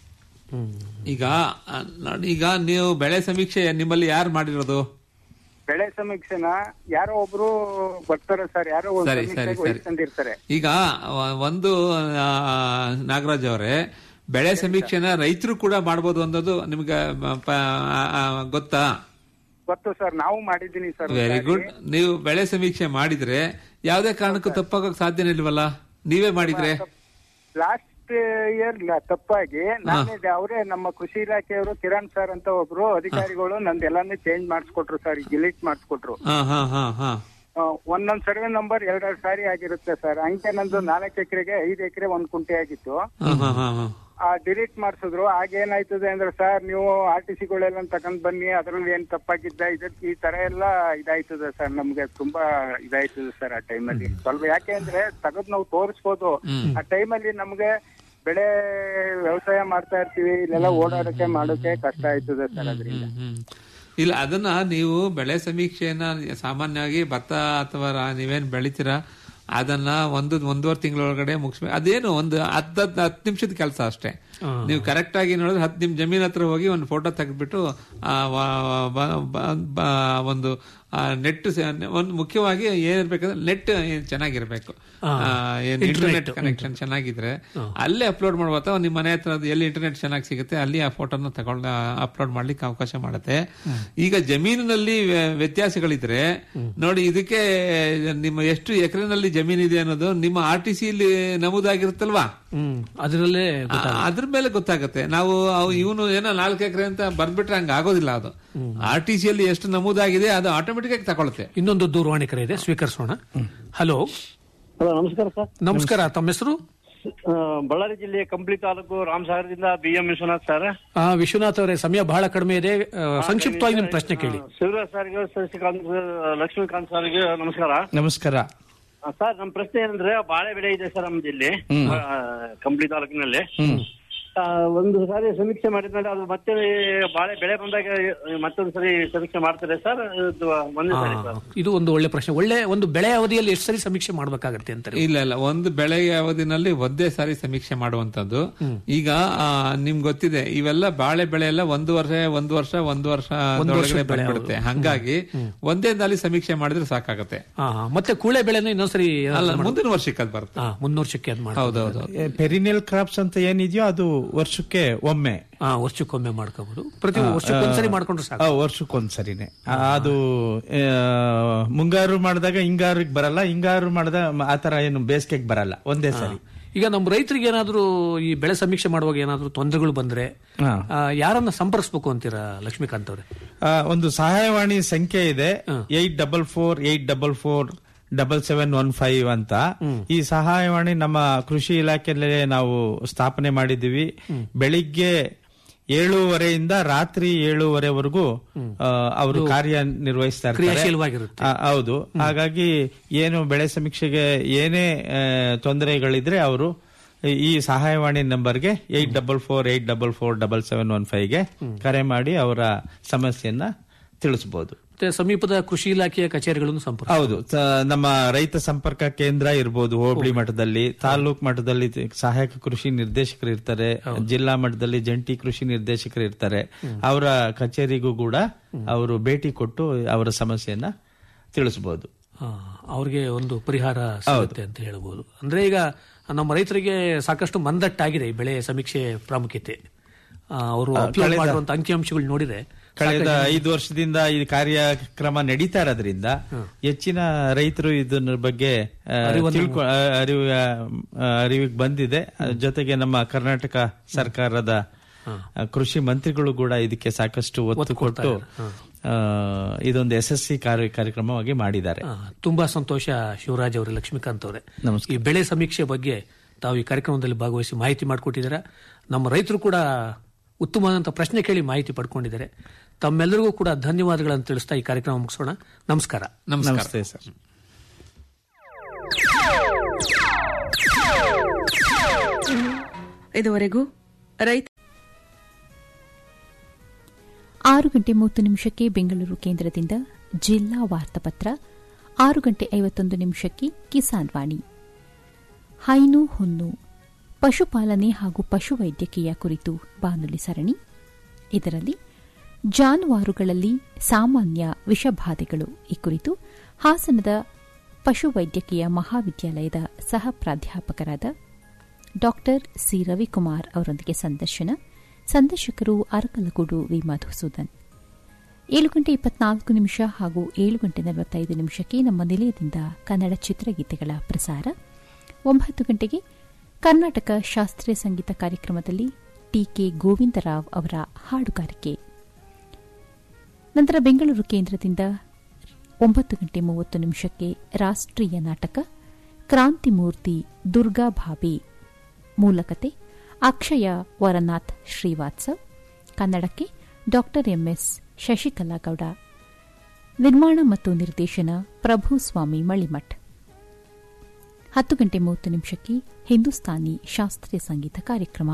ಈಗ ಆ, ನೋಡಿ, ಈಗ ನೀವು ಬೆಳೆ ಸಮೀಕ್ಷೆ ನಿಮ್ಮಲ್ಲಿ ಯಾರು ಮಾಡಿರೋದು ಬೆಳೆ ಸಮೀಕ್ಷೆನ ಯಾರೋ ಒಬ್ರು ಬರ್ತಾರೆ ಸರ್ ಯಾರೋ ಒಂದು ಸರಿ, ಸರಿ, ಸಮೀಕ್ಷೆಗೆ ಸರಿ. ವಹಿಸ್ಕೊಂಡಿರ್ತಾರೆ ಈಗ ವ- ಒಂದು ಆ, ನಾಗರಾಜ್ ಅವರೇ ಬೆಳೆ ಸಮೀಕ್ಷೆನ ರೈತರು ಕೂಡ ಮಾಡ್ಬೋದು ಅನ್ನೋದು ನಿಮ್ಗೆ ಮ- ಪ- ಆ, ಆ, ಗೊತ್ತಾ ಗೊತ್ತು ಸರ್ ನಾವು ಮಾಡಿದ್ದೀನಿ ಸರ್ ವೆರಿ ಗುಡ್ ನೀವು ಬೆಳೆ ಸಮೀಕ್ಷೆ ಮಾಡಿದ್ರೆ ಯಾವುದೇ ಕಾರಣಕ್ಕೂ ತಪ್ಪಾಗಕ್ ಸಾಧ್ಯನೇ ಇಲ್ವಲ್ಲ ನೀವೇ ಮಾಡಿದ್ರೆ ಲಾಸ್ಟ್ ಇಯರ್ ತಪ್ಪಾಗಿ ನಾನೇ ಅವರೇ ನಮ್ಮ ಕೃಷಿ ಇಲಾಖೆಯವರು ಕಿರಣ್ ಸರ್ ಅಂತ ಒಬ್ರು ಅಧಿಕಾರಿಗಳು ನಂದೆಲ್ಲಾನು ಚೇಂಜ್ ಮಾಡಿಸ್ಕೊಟ್ರು ಸರ್ ಡಿಲೀಟ್ ಮಾಡಿಸ್ಕೊಟ್ರು ಹಾ ಹಾ ಹಾ ಹಾ ಆ, ಒಂದೊಂದ್ ಸರ್ವೆ ನಂಬರ್ ಎರಡೆರಡು ಸಾರಿ ಆಗಿರುತ್ತೆ ಸರ್ ಹಂಗೆ ನಂದು ನಾಲ್ಕು ಎಕರೆಗೆ ಐದು ಎಕರೆ ಒಂದ್ ಕುಂಟೆ ಆಗಿತ್ತು ಹಾ ಹಾ ಹಾ ಹಾ ಆ ಡಿಲೀಟ್ ಮಾಡಿಸಿದ್ರು ಆಗೇನಾಯ್ತದೆ ಅಂದ್ರೆ ಸರ್ ನೀವು ಆರ್ ಟಿ ಸಿಗಳೆಲ್ಲ ತಕೊಂಡ್ ಬನ್ನಿ ಅದ್ರಲ್ಲಿ ಏನ್ ತಪ್ಪಾಗಿದ್ದ ಇದಕ್ಕೆ ಈ ತರ ಎಲ್ಲ ಇದಾಯ್ತದೆ ಸರ್ ನಮ್ಗೆ ತುಂಬಾ ಇದಾಯ್ತದೆ ಸರ್ ಆ ಟೈಮಲ್ಲಿ ಸ್ವಲ್ಪ ಯಾಕೆ ಅಂದ್ರೆ ತೆಗೆದ್ ನಾವು ತೋರಿಸ್ಬೋದು ಆ ಟೈಮಲ್ಲಿ ನಮ್ಗೆ ಬೆಳೆ ವ್ಯವಸಾಯ ಮಾಡ್ತಾ ಇರ್ತೀವಿ ಇಲ್ಲೆಲ್ಲ ಓಡಾಡಕ್ಕೆ ಮಾಡೋಕೆ ಕಷ್ಟ ಆಯ್ತದೆ ಸರ್ ಅದರಿಂದ ಹ್ಮ್. ಇಲ್ಲ ಅದನ್ನ ನೀವು ಬೆಳೆ ಸಮೀಕ್ಷೆಯನ್ನ ಸಾಮಾನ್ಯವಾಗಿ ಭತ್ತ ಅಥವಾ ರಾ- ನೀವೇನ್ ಬೆಳಿತೀರಾ ಅದನ್ನ ಒಂದು ಒಂದೂವರೆ ತಿಂಗಳೊಳಗಡೆ ಮುಗಿಸ್ಬೇಕು ಅದೇನು ಒಂದು ಹತ್ತು ಹತ್ತು ಹತ್ತು ನಿಮಿಷದ ಕೆಲಸ ಅಷ್ಟೇ ನೀವು ಕರೆಕ್ಟ್ ಆಗಿ ನೋಡಿದ್ರೆ ಹತ್ತು ನಿಮ್ ಜಮೀನ್ ಹತ್ರ ಹೋಗಿ ಒಂದು ಫೋಟೋ ತೆಗೆದ್ಬಿಟ್ಟು ಆ, ವ- ಬ- ಬ- ಬ- ಒಂದು ನೆಟ್ ಒಂದು ಮುಖ್ಯವಾಗಿ ಏನಿರ್ಬೇಕಂದ್ರೆ ನೆಟ್ ಚೆನ್ನಾಗಿರ್ಬೇಕು ಆ, ಆ, ಏನ್ internet. ಇಂಟರ್ನೆಟ್ ಕನೆಕ್ಷನ್ ಚೆನ್ನಾಗಿದ್ರೆ ಅಲ್ಲೇ ಅಪ್ಲೋಡ್ ಮಾಡುವ ಅಥವಾ ನಿಮ್ಮ ಮನೆ ಹತ್ರ ಅದು ಎಲ್ಲಿ ಇಂಟರ್ನೆಟ್ ಚೆನ್ನಾಗಿ ಸಿಗುತ್ತೆ ಅಲ್ಲಿ ಆ ಫೋಟೋನ ತಗೊಂಡು ಅಪ್ಲೋಡ್ ಮಾಡ್ಲಿಕ್ಕೆ ಅವಕಾಶ ಮಾಡುತ್ತೆ ಈಗ ಜಮೀನಿನಲ್ಲಿ ವ್ಯ- ವ್ಯತ್ಯಾಸಗಳಿದ್ರೆ ನೋಡಿ ಇದಕ್ಕೆ ನಿಮ್ಮ ಎಷ್ಟು ಎಕರೆನಲ್ಲಿ ಜಮೀನಿದೆ ಅನ್ನೋದು ನಿಮ್ಮ ಆರ್ ಟಿ ಸಿ ನಮೂದಾಗಿರುತ್ತಲ್ವಾ ಹ್ಮ್ ಅದರಲ್ಲೇ ಆ, ಅದ್ರ ಮೇಲೆ ಗೊತ್ತಾಗುತ್ತೆ ನಾವು ಇವನು ಏನೋ ನಾಲ್ಕು ಎಕರೆ ಅಂತ ಬರ್ಬಿಟ್ರೆ ಹಂಗ ಆಗೋದಿಲ್ಲ ಅದು ಆರ್ ಟಿ ಸಿ ಅಲ್ಲಿ ಎಷ್ಟು ನಮೂದಾಗಿದೆ ಅದು ಆಟೋಮೆಟಿಕ್ ಆಗಿ ತಗೊಳುತ್ತೆ ಇನ್ನೊಂದು ದೂರವಾಣಿ ಕರೆ ಇದೆ ಸ್ವೀಕರಿಸೋಣ ಹಲೋ ಹಲೋ ನಮಸ್ಕಾರ ಸರ್ ನಮಸ್ಕಾರ ತಮ್ಮ ಹೆಸರು ಆ, ಬಳ್ಳಾರಿ ಜಿಲ್ಲೆಯ ಕಂಪ್ಲಿ ತಾಲೂಕು ರಾಮಸಾಗರದಿಂದ ಬಿ ಎಂ ವಿಶ್ವನಾಥ್ ಸರ್ ಆ, ವಿಶ್ವನಾಥ್ ಅವರೇ ಸಮಯ ಬಹಳ ಕಡಿಮೆ ಇದೆ ಆ, ಸಂಕ್ಷಿಪ್ತವಾಗಿ ನಿಮ್ಮ ಪ್ರಶ್ನೆ ಕೇಳಿ ಶಿವರಾಜ್ ಸರ್ಗೆ ಶಶಿಕಾಂತ್ ಲಕ್ಷ್ಮೀಕಾಂತ್ ಸರ್ಗೆ ನಮಸ್ಕಾರ ನಮಸ್ಕಾರ ಆ, ಸರ್ ನಮ್ಮ ಪ್ರಶ್ನೆ ಏನಂದ್ರೆ ಬಾಳೆ ಬೆಳೆ ಇದೆ ಸರ್ ನಮ್ಮ ಜಿಲ್ಲೆ ಹ್ಮ್. ಆ, ಕಂಪ್ಲಿ ತಾಲೂಕಿನಲ್ಲಿ ಹ್ಮ್ ಆ, ಒಂದು ಸಾರಿ ಸಮೀಕ್ಷೆ ಮಾಡಿದ್ಮೇಲೆ ಅದು ಮತ್ತೆ ಬಾಳೆ ಬೆಳೆ ಬಂದಾಗ ಮತ್ತೊಂದು ಸರಿ ಸಮೀಕ್ಷೆ ಮಾಡ್ತಾರೆ ಸರ್ ಇದು ಒಂದೇ ಆ, ಸಾರಿ ಸರ್ ಇದು ಒಂದು ಒಳ್ಳೆ ಪ್ರಶ್ನೆ ಒಳ್ಳೆ ಒಂದು ಬೆಳೆ ಅವಧಿಯಲ್ಲಿ ಎಷ್ಟು ಸರಿ ಸಮೀಕ್ಷೆ ಮಾಡಬೇಕಾಗತ್ತೆ ಅಂತಾರೆ ಇಲ್ಲ ಇಲ್ಲ ಒಂದು ಬೆಳೆಗೆ ಅವಧಿನಲ್ಲಿ ಒಂದೇ ಸಾರಿ ಸಮೀಕ್ಷೆ ಮಾಡುವಂತದ್ದು ಈಗ ಆ, ನಿಮ್ಗೆ ಗೊತ್ತಿದೆ ಇವೆಲ್ಲ ಬಾಳೆ ಬೆಳೆ ಎಲ್ಲ ಒಂದು ವರ್ಷ ಒಂದು ವರ್ಷ ಒಂದು ವರ್ಷ ಒಂದು ವರ್ಷದ ಒಳಗಡೆ ಬೆಳೆ ಬಂದ್ಬಿಡುತ್ತೆ ಹಂಗಾಗಿ ಒಂದೇ ದಾಲಿ ಸಮೀಕ್ಷೆ ಮಾಡಿದ್ರೆ ಸಾಕಾಗತ್ತೆ ಆ, ಮತ್ತೆ ಕೂಳೆ ಬೆಳೆನ ಇನ್ನೊಂದ್ಸರಿ ಅಲ್ಲ ಮುಂದಿನ ವರ್ಷಕ್ಕೆ ಅದು ಬರುತ್ತೆ ಆ, ಮುನ್ನೂರ್ಷಕ್ಕೆ ಅದು ಮಾಡಿ ಹೌದೌದು ಪೆರಿನಿಯಲ್ ಕ್ರಾಪ್ಸ್ ಅಂತ ಏನಿದೆಯೋ ಅದು ವರ್ಷಕ್ಕೆ ಒಮ್ಮೆ ಆ, ವರ್ಷಕ್ಕೊಮ್ಮೆ ಮಾಡ್ಕೋಬಹುದು ಪ್ರತಿ ವರ್ಷಕ್ಕೊಂದ್ಸರಿ ಮಾಡ್ಕೊಂಡ್ರೆ ಸಾಕು ಆ, ವರ್ಷಕ್ಕೊಂದ್ಸರಿನೇ ಆ, ಅದು ಆ, ಮುಂಗಾರು ಮಾಡಿದಾಗ ಹಿಂಗಾರಿಗೆ ಬರಲ್ಲ ಹಿಂಗಾರು ಮಾಡಿದ ಆತರ ಏನು ಬೇಸಿಗೆಗೆ ಬರಲ್ಲ ಒಂದೇ ಸರಿ ಈಗ ನಮ್ಮ ರೈತರಿಗೆ ಏನಾದ್ರೂ ಈ ಬೆಳೆ ಸಮೀಕ್ಷೆ ಮಾಡುವಾಗ ಏನಾದ್ರೂ ತೊಂದರೆಗಳು ಬಂದ್ರೆ ಹಾ. ಆ, ಯಾರನ್ನ ಸಂಪರ್ಕಿಸ್ಬೇಕು ಅಂತೀರಾ ಲಕ್ಷ್ಮೀಕಾಂತ್ ಅವರೇ ಆ, ಒಂದು ಸಹಾಯವಾಣಿ ಸಂಖ್ಯೆ ಇದೆ eight double four eight double four double seven one five ಅಂತ ಈ ಸಹಾಯವಾಣಿ ನಮ್ಮ ಕೃಷಿ ಇಲಾಖೆಯಲ್ಲಿ ನಾವು ಸ್ಥಾಪನೆ ಮಾಡಿದ್ದೀವಿ ಬೆಳಿಗ್ಗೆ ಏಳೂವರೆಯಿಂದ ರಾತ್ರಿ ಏಳೂವರೆವರೆಗೂ ಆ, ಅವರು ಕಾರ್ಯ ನಿರ್ವಹಿಸ್ತಾ ಇರ್ತಾರೆ ಕ್ರಿಯಾಶೀಲವಾಗಿರುತ್ತೆ. ಆ, ಹೌದು ಹಾಗಾಗಿ ಏನು ಬೆಳೆ ಸಮೀಕ್ಷೆಗೆ ಏನೇ ಆ, ತೊಂದರೆಗಳಿದ್ರೆ ಅವರು ಈ ಸಹಾಯವಾಣಿ ನಂಬರ್ಗೆ eight double four eight double four double seven one ಫೈವ್ಗೆ ಕರೆ ಮಾಡಿ ಅವರ ಸಮಸ್ಯೆಯನ್ನ ತಿಳಿಸಬಹುದು ಮತ್ತೆ ಸಮೀಪದ ಕೃಷಿ ಇಲಾಖೆಯ ಕಚೇರಿಗಳನ್ನು ಸಂಪರ್ಕ ಹೌದು ಸ- ನಮ್ಮ ರೈತ ಸಂಪರ್ಕ ಕೇಂದ್ರ ಇರ್ಬೋದು ಹೋಬಳಿ ಮಟ್ಟದಲ್ಲಿ ತಾಲೂಕ್ ಮಟ್ಟದಲ್ಲಿ ತಿ- ಸಹಾಯಕ ಕೃಷಿ ನಿರ್ದೇಶಕರು ಇರ್ತಾರೆ ಜಿಲ್ಲಾ ಮಟ್ಟದಲ್ಲಿ ಜಂಟಿ ಕೃಷಿ ನಿರ್ದೇಶಕರು ಇರ್ತಾರೆ ಅವರ ಕಚೇರಿಗೂ ಕೂಡ ಅವರು ಭೇಟಿ ಕೊಟ್ಟು ಅವರ ಸಮಸ್ಯೆಯನ್ನ ತಿಳಿಸಬಹುದು ಆ, ಅವ್ರಿಗೆ ಒಂದು ಪರಿಹಾರ ಸಿಗುತ್ತೆ ಅಂತ ಹೇಳ್ಬೋದು ಅಂದ್ರೆ ಈಗ ನಮ್ಮ ರೈತರಿಗೆ ಸಾಕಷ್ಟು ಮಂದಟ್ಟಾಗಿದೆ ಈ ಬೆಳೆ ಸಮೀಕ್ಷೆ ಪ್ರಾಮುಖ್ಯತೆ ಆ, ಅವರು ಅಪ್ಲೋಡ್ ಕಳೆದ- ಮಾಡುವಂತ ಅಂಕಿಅಂಶಗಳು ನೋಡಿದ್ರೆ ಕಳೆದ ಐದು ವರ್ಷದಿಂದ ಈ ಕಾರ್ಯಕ್ರಮ ನಡೀತಾ ಇರೋದ್ರಿಂದ ಹೆಚ್ಚಿನ ರೈತರು ಇದನ್ನ ಬಗ್ಗೆ ಆ, ಅರಿವನ್ನು- ತಿಳ್ಕೊ ಆ, ಅರಿವು ಆ, ಅರಿವಿಗೆ ಬಂದಿದೆ ಅದ್ರ ಜೊತೆಗೆ ನಮ್ಮ ಕರ್ನಾಟಕ ಸರ್ಕಾರದ ಆ, ಕೃಷಿ ಮಂತ್ರಿಗಳು ಕೂಡ ಇದಕ್ಕೆ ಸಾಕಷ್ಟು ಒತ್ತು ಕೊಟ್ಟು ಆ, ಇದೊಂದು ಯಶಸ್ವಿ ಕಾರ್ಯ ಕಾರ್ಯಕ್ರಮವಾಗಿ ಮಾಡಿದ್ದಾರೆ ಆ, ತುಂಬಾ ಸಂತೋಷ ಶಿವರಾಜ್ ಅವರೇ ಲಕ್ಷ್ಮೀಕಾಂತ್ ಅವರೇ ನಮಸ್ಕಾರ. ಈ ಬೆಳೆ ಸಮೀಕ್ಷೆ ಬಗ್ಗೆ ತಾವು ಈ ಕಾರ್ಯಕ್ರಮದಲ್ಲಿ ಭಾಗವಹಿಸಿ ಮಾಹಿತಿ ಮಾಡಿಕೊಟ್ಟಿದ್ದಾರೆ ನಮ್ಮ ರೈತರು ಕೂಡ ಉತ್ತಮವಾದಂಥ ಪ್ರಶ್ನೆ ಕೇಳಿ ಮಾಹಿತಿ ಪಡ್ಕೊಂಡಿದ್ದಾರೆ ತಮ್ಮೆಲ್ಲರಿಗೂ ಕೂಡ ಧನ್ಯವಾದಗಳನ್ನು ತಿಳಿಸ್ತಾ ಈ ಕಾರ್ಯಕ್ರಮ ಮುಗಿಸೋಣ ನಮಸ್ಕಾರ ನಮಸ್ತೆ ಸರ್ ಇದುವರೆಗೂ ರೈತ ಆರು ಗಂಟೆ ಮೂವತ್ತು ನಿಮಿಷಕ್ಕೆ ಬೆಂಗಳೂರು ಕೇಂದ್ರದಿಂದ ಜಿಲ್ಲಾ ವಾರ್ತಾಪತ್ರ ಆರು ಗಂಟೆ ಐವತ್ತೊಂದು ನಿಮಿಷಕ್ಕೆ ಕಿಸಾನ್ ವಾಣಿ ಹೈನು ಹುನ್ನು ಪಶುಪಾಲನೆ ಹಾಗೂ ಪಶುವೈದ್ಯಕೀಯ ಕುರಿತು ಬಾನುಲಿ ಸರಣಿ ಇದರಲ್ಲಿ ಜಾನುವಾರುಗಳಲ್ಲಿ ಸಾಮಾನ್ಯ ವಿಷಬಾಧೆಗಳು ಈ ಕುರಿತು ಹಾಸನದ ಪಶುವೈದ್ಯಕೀಯ ಮಹಾವಿದ್ಯಾಲಯದ ಸಹ ಪ್ರಾಧ್ಯಾಪಕರಾದ ಡಾ ಸಿ ರವಿಕುಮಾರ್ ಅವರೊಂದಿಗೆ ಸಂದರ್ಶನ ಸಂದರ್ಶಕರು ಅರಕಲಗೂಡು ವಿ ಮಧುಸೂದನ್ ಏಳು ಗಂಟೆ ಇಪ್ಪತ್ನಾಲ್ಕು ನಿಮಿಷ ಹಾಗೂ ಏಳು ಗಂಟೆ ನಲವತ್ತೈದು ನಿಮಿಷಕ್ಕೆ ನಮ್ಮ ನಿಲಯದಿಂದ ಕನ್ನಡ ಚಿತ್ರಗೀತೆಗಳ ಪ್ರಸಾರ ಒಂಬತ್ತು ಗಂಟೆಗೆ ಕರ್ನಾಟಕ ಶಾಸ್ತ್ರೀಯ ಸಂಗೀತ ಕಾರ್ಯಕ್ರಮದಲ್ಲಿ ಟಿಕೆ ಗೋವಿಂದರಾವ್ ಅವರ ಹಾಡುಗಾರಿಕೆ ನಂತರ ಬೆಂಗಳೂರು ಕೇಂದ್ರದಿಂದ ಒಂಬತ್ತು ಗಂಟೆ ಮೂವತ್ತು ನಿಮಿಷಕ್ಕೆ ರಾಷ್ಟ್ರೀಯ ನಾಟಕ ಕ್ರಾಂತಿಮೂರ್ತಿ ದುರ್ಗಾ ಭಾಬಿ ಮೂಲಕತೆ ಅಕ್ಷಯ ವರನಾಥ್ ಶ್ರೀವಾತ್ಸವ್ ಕನ್ನಡಕ್ಕೆ ಡಾಕ್ಟರ್ ಎಂಎಸ್ ಶಶಿಕಲಾ ಗೌಡ ನಿರ್ಮಾಣ ಮತ್ತು ನಿರ್ದೇಶನ ಪ್ರಭು ಸ್ವಾಮಿ ಮಳಿಮಠ್ ಹತ್ತು ಗಂಟೆ ಮೂವತ್ತು ನಿಮಿಷಕ್ಕೆ ಹಿಂದೂಸ್ತಾನಿ ಶಾಸ್ತ್ರೀಯ ಸಂಗೀತ ಕಾರ್ಯಕ್ರಮ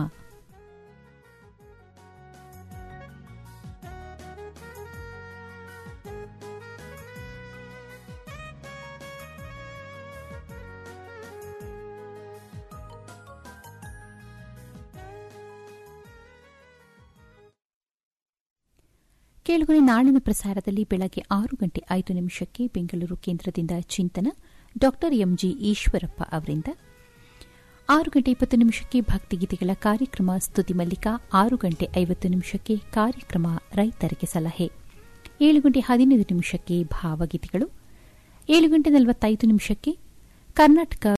ಕೇಳುಗರೆ ನಾಳಿನ ಪ್ರಸಾರದಲ್ಲಿ ಬೆಳಗ್ಗೆ ಆರು ಗಂಟೆ ಐದು ನಿಮಿಷಕ್ಕೆ ಬೆಂಗಳೂರು ಕೇಂದ್ರದಿಂದ ಚಿಂತನ ಡಾಕ್ಟರ್ ಎಂಜಿ ಈಶ್ವರಪ್ಪ ಅವರಿಂದ ಆರು ಗಂಟೆ ಇಪ್ಪತ್ತು ನಿಮಿಷಕ್ಕೆ ಭಕ್ತಿಗೀತೆಗಳ ಕಾರ್ಯಕ್ರಮ ಸ್ತುತಿ ಮಲ್ಲಿಕ ಆರು ಗಂಟೆ ಐವತ್ತು ನಿಮಿಷಕ್ಕೆ ಕಾರ್ಯಕ್ರಮ ರೈತರಿಗೆ ಸಲಹೆ ಏಳು ಗಂಟೆ ಹದಿನೈದು ನಿಮಿಷಕ್ಕೆ ಭಾವಗೀತೆಗಳು ಏಳು ಗಂಟೆ ನಲವತ್ತೈದು ನಿಮಿಷಕ್ಕೆ ಕರ್ನಾಟಕ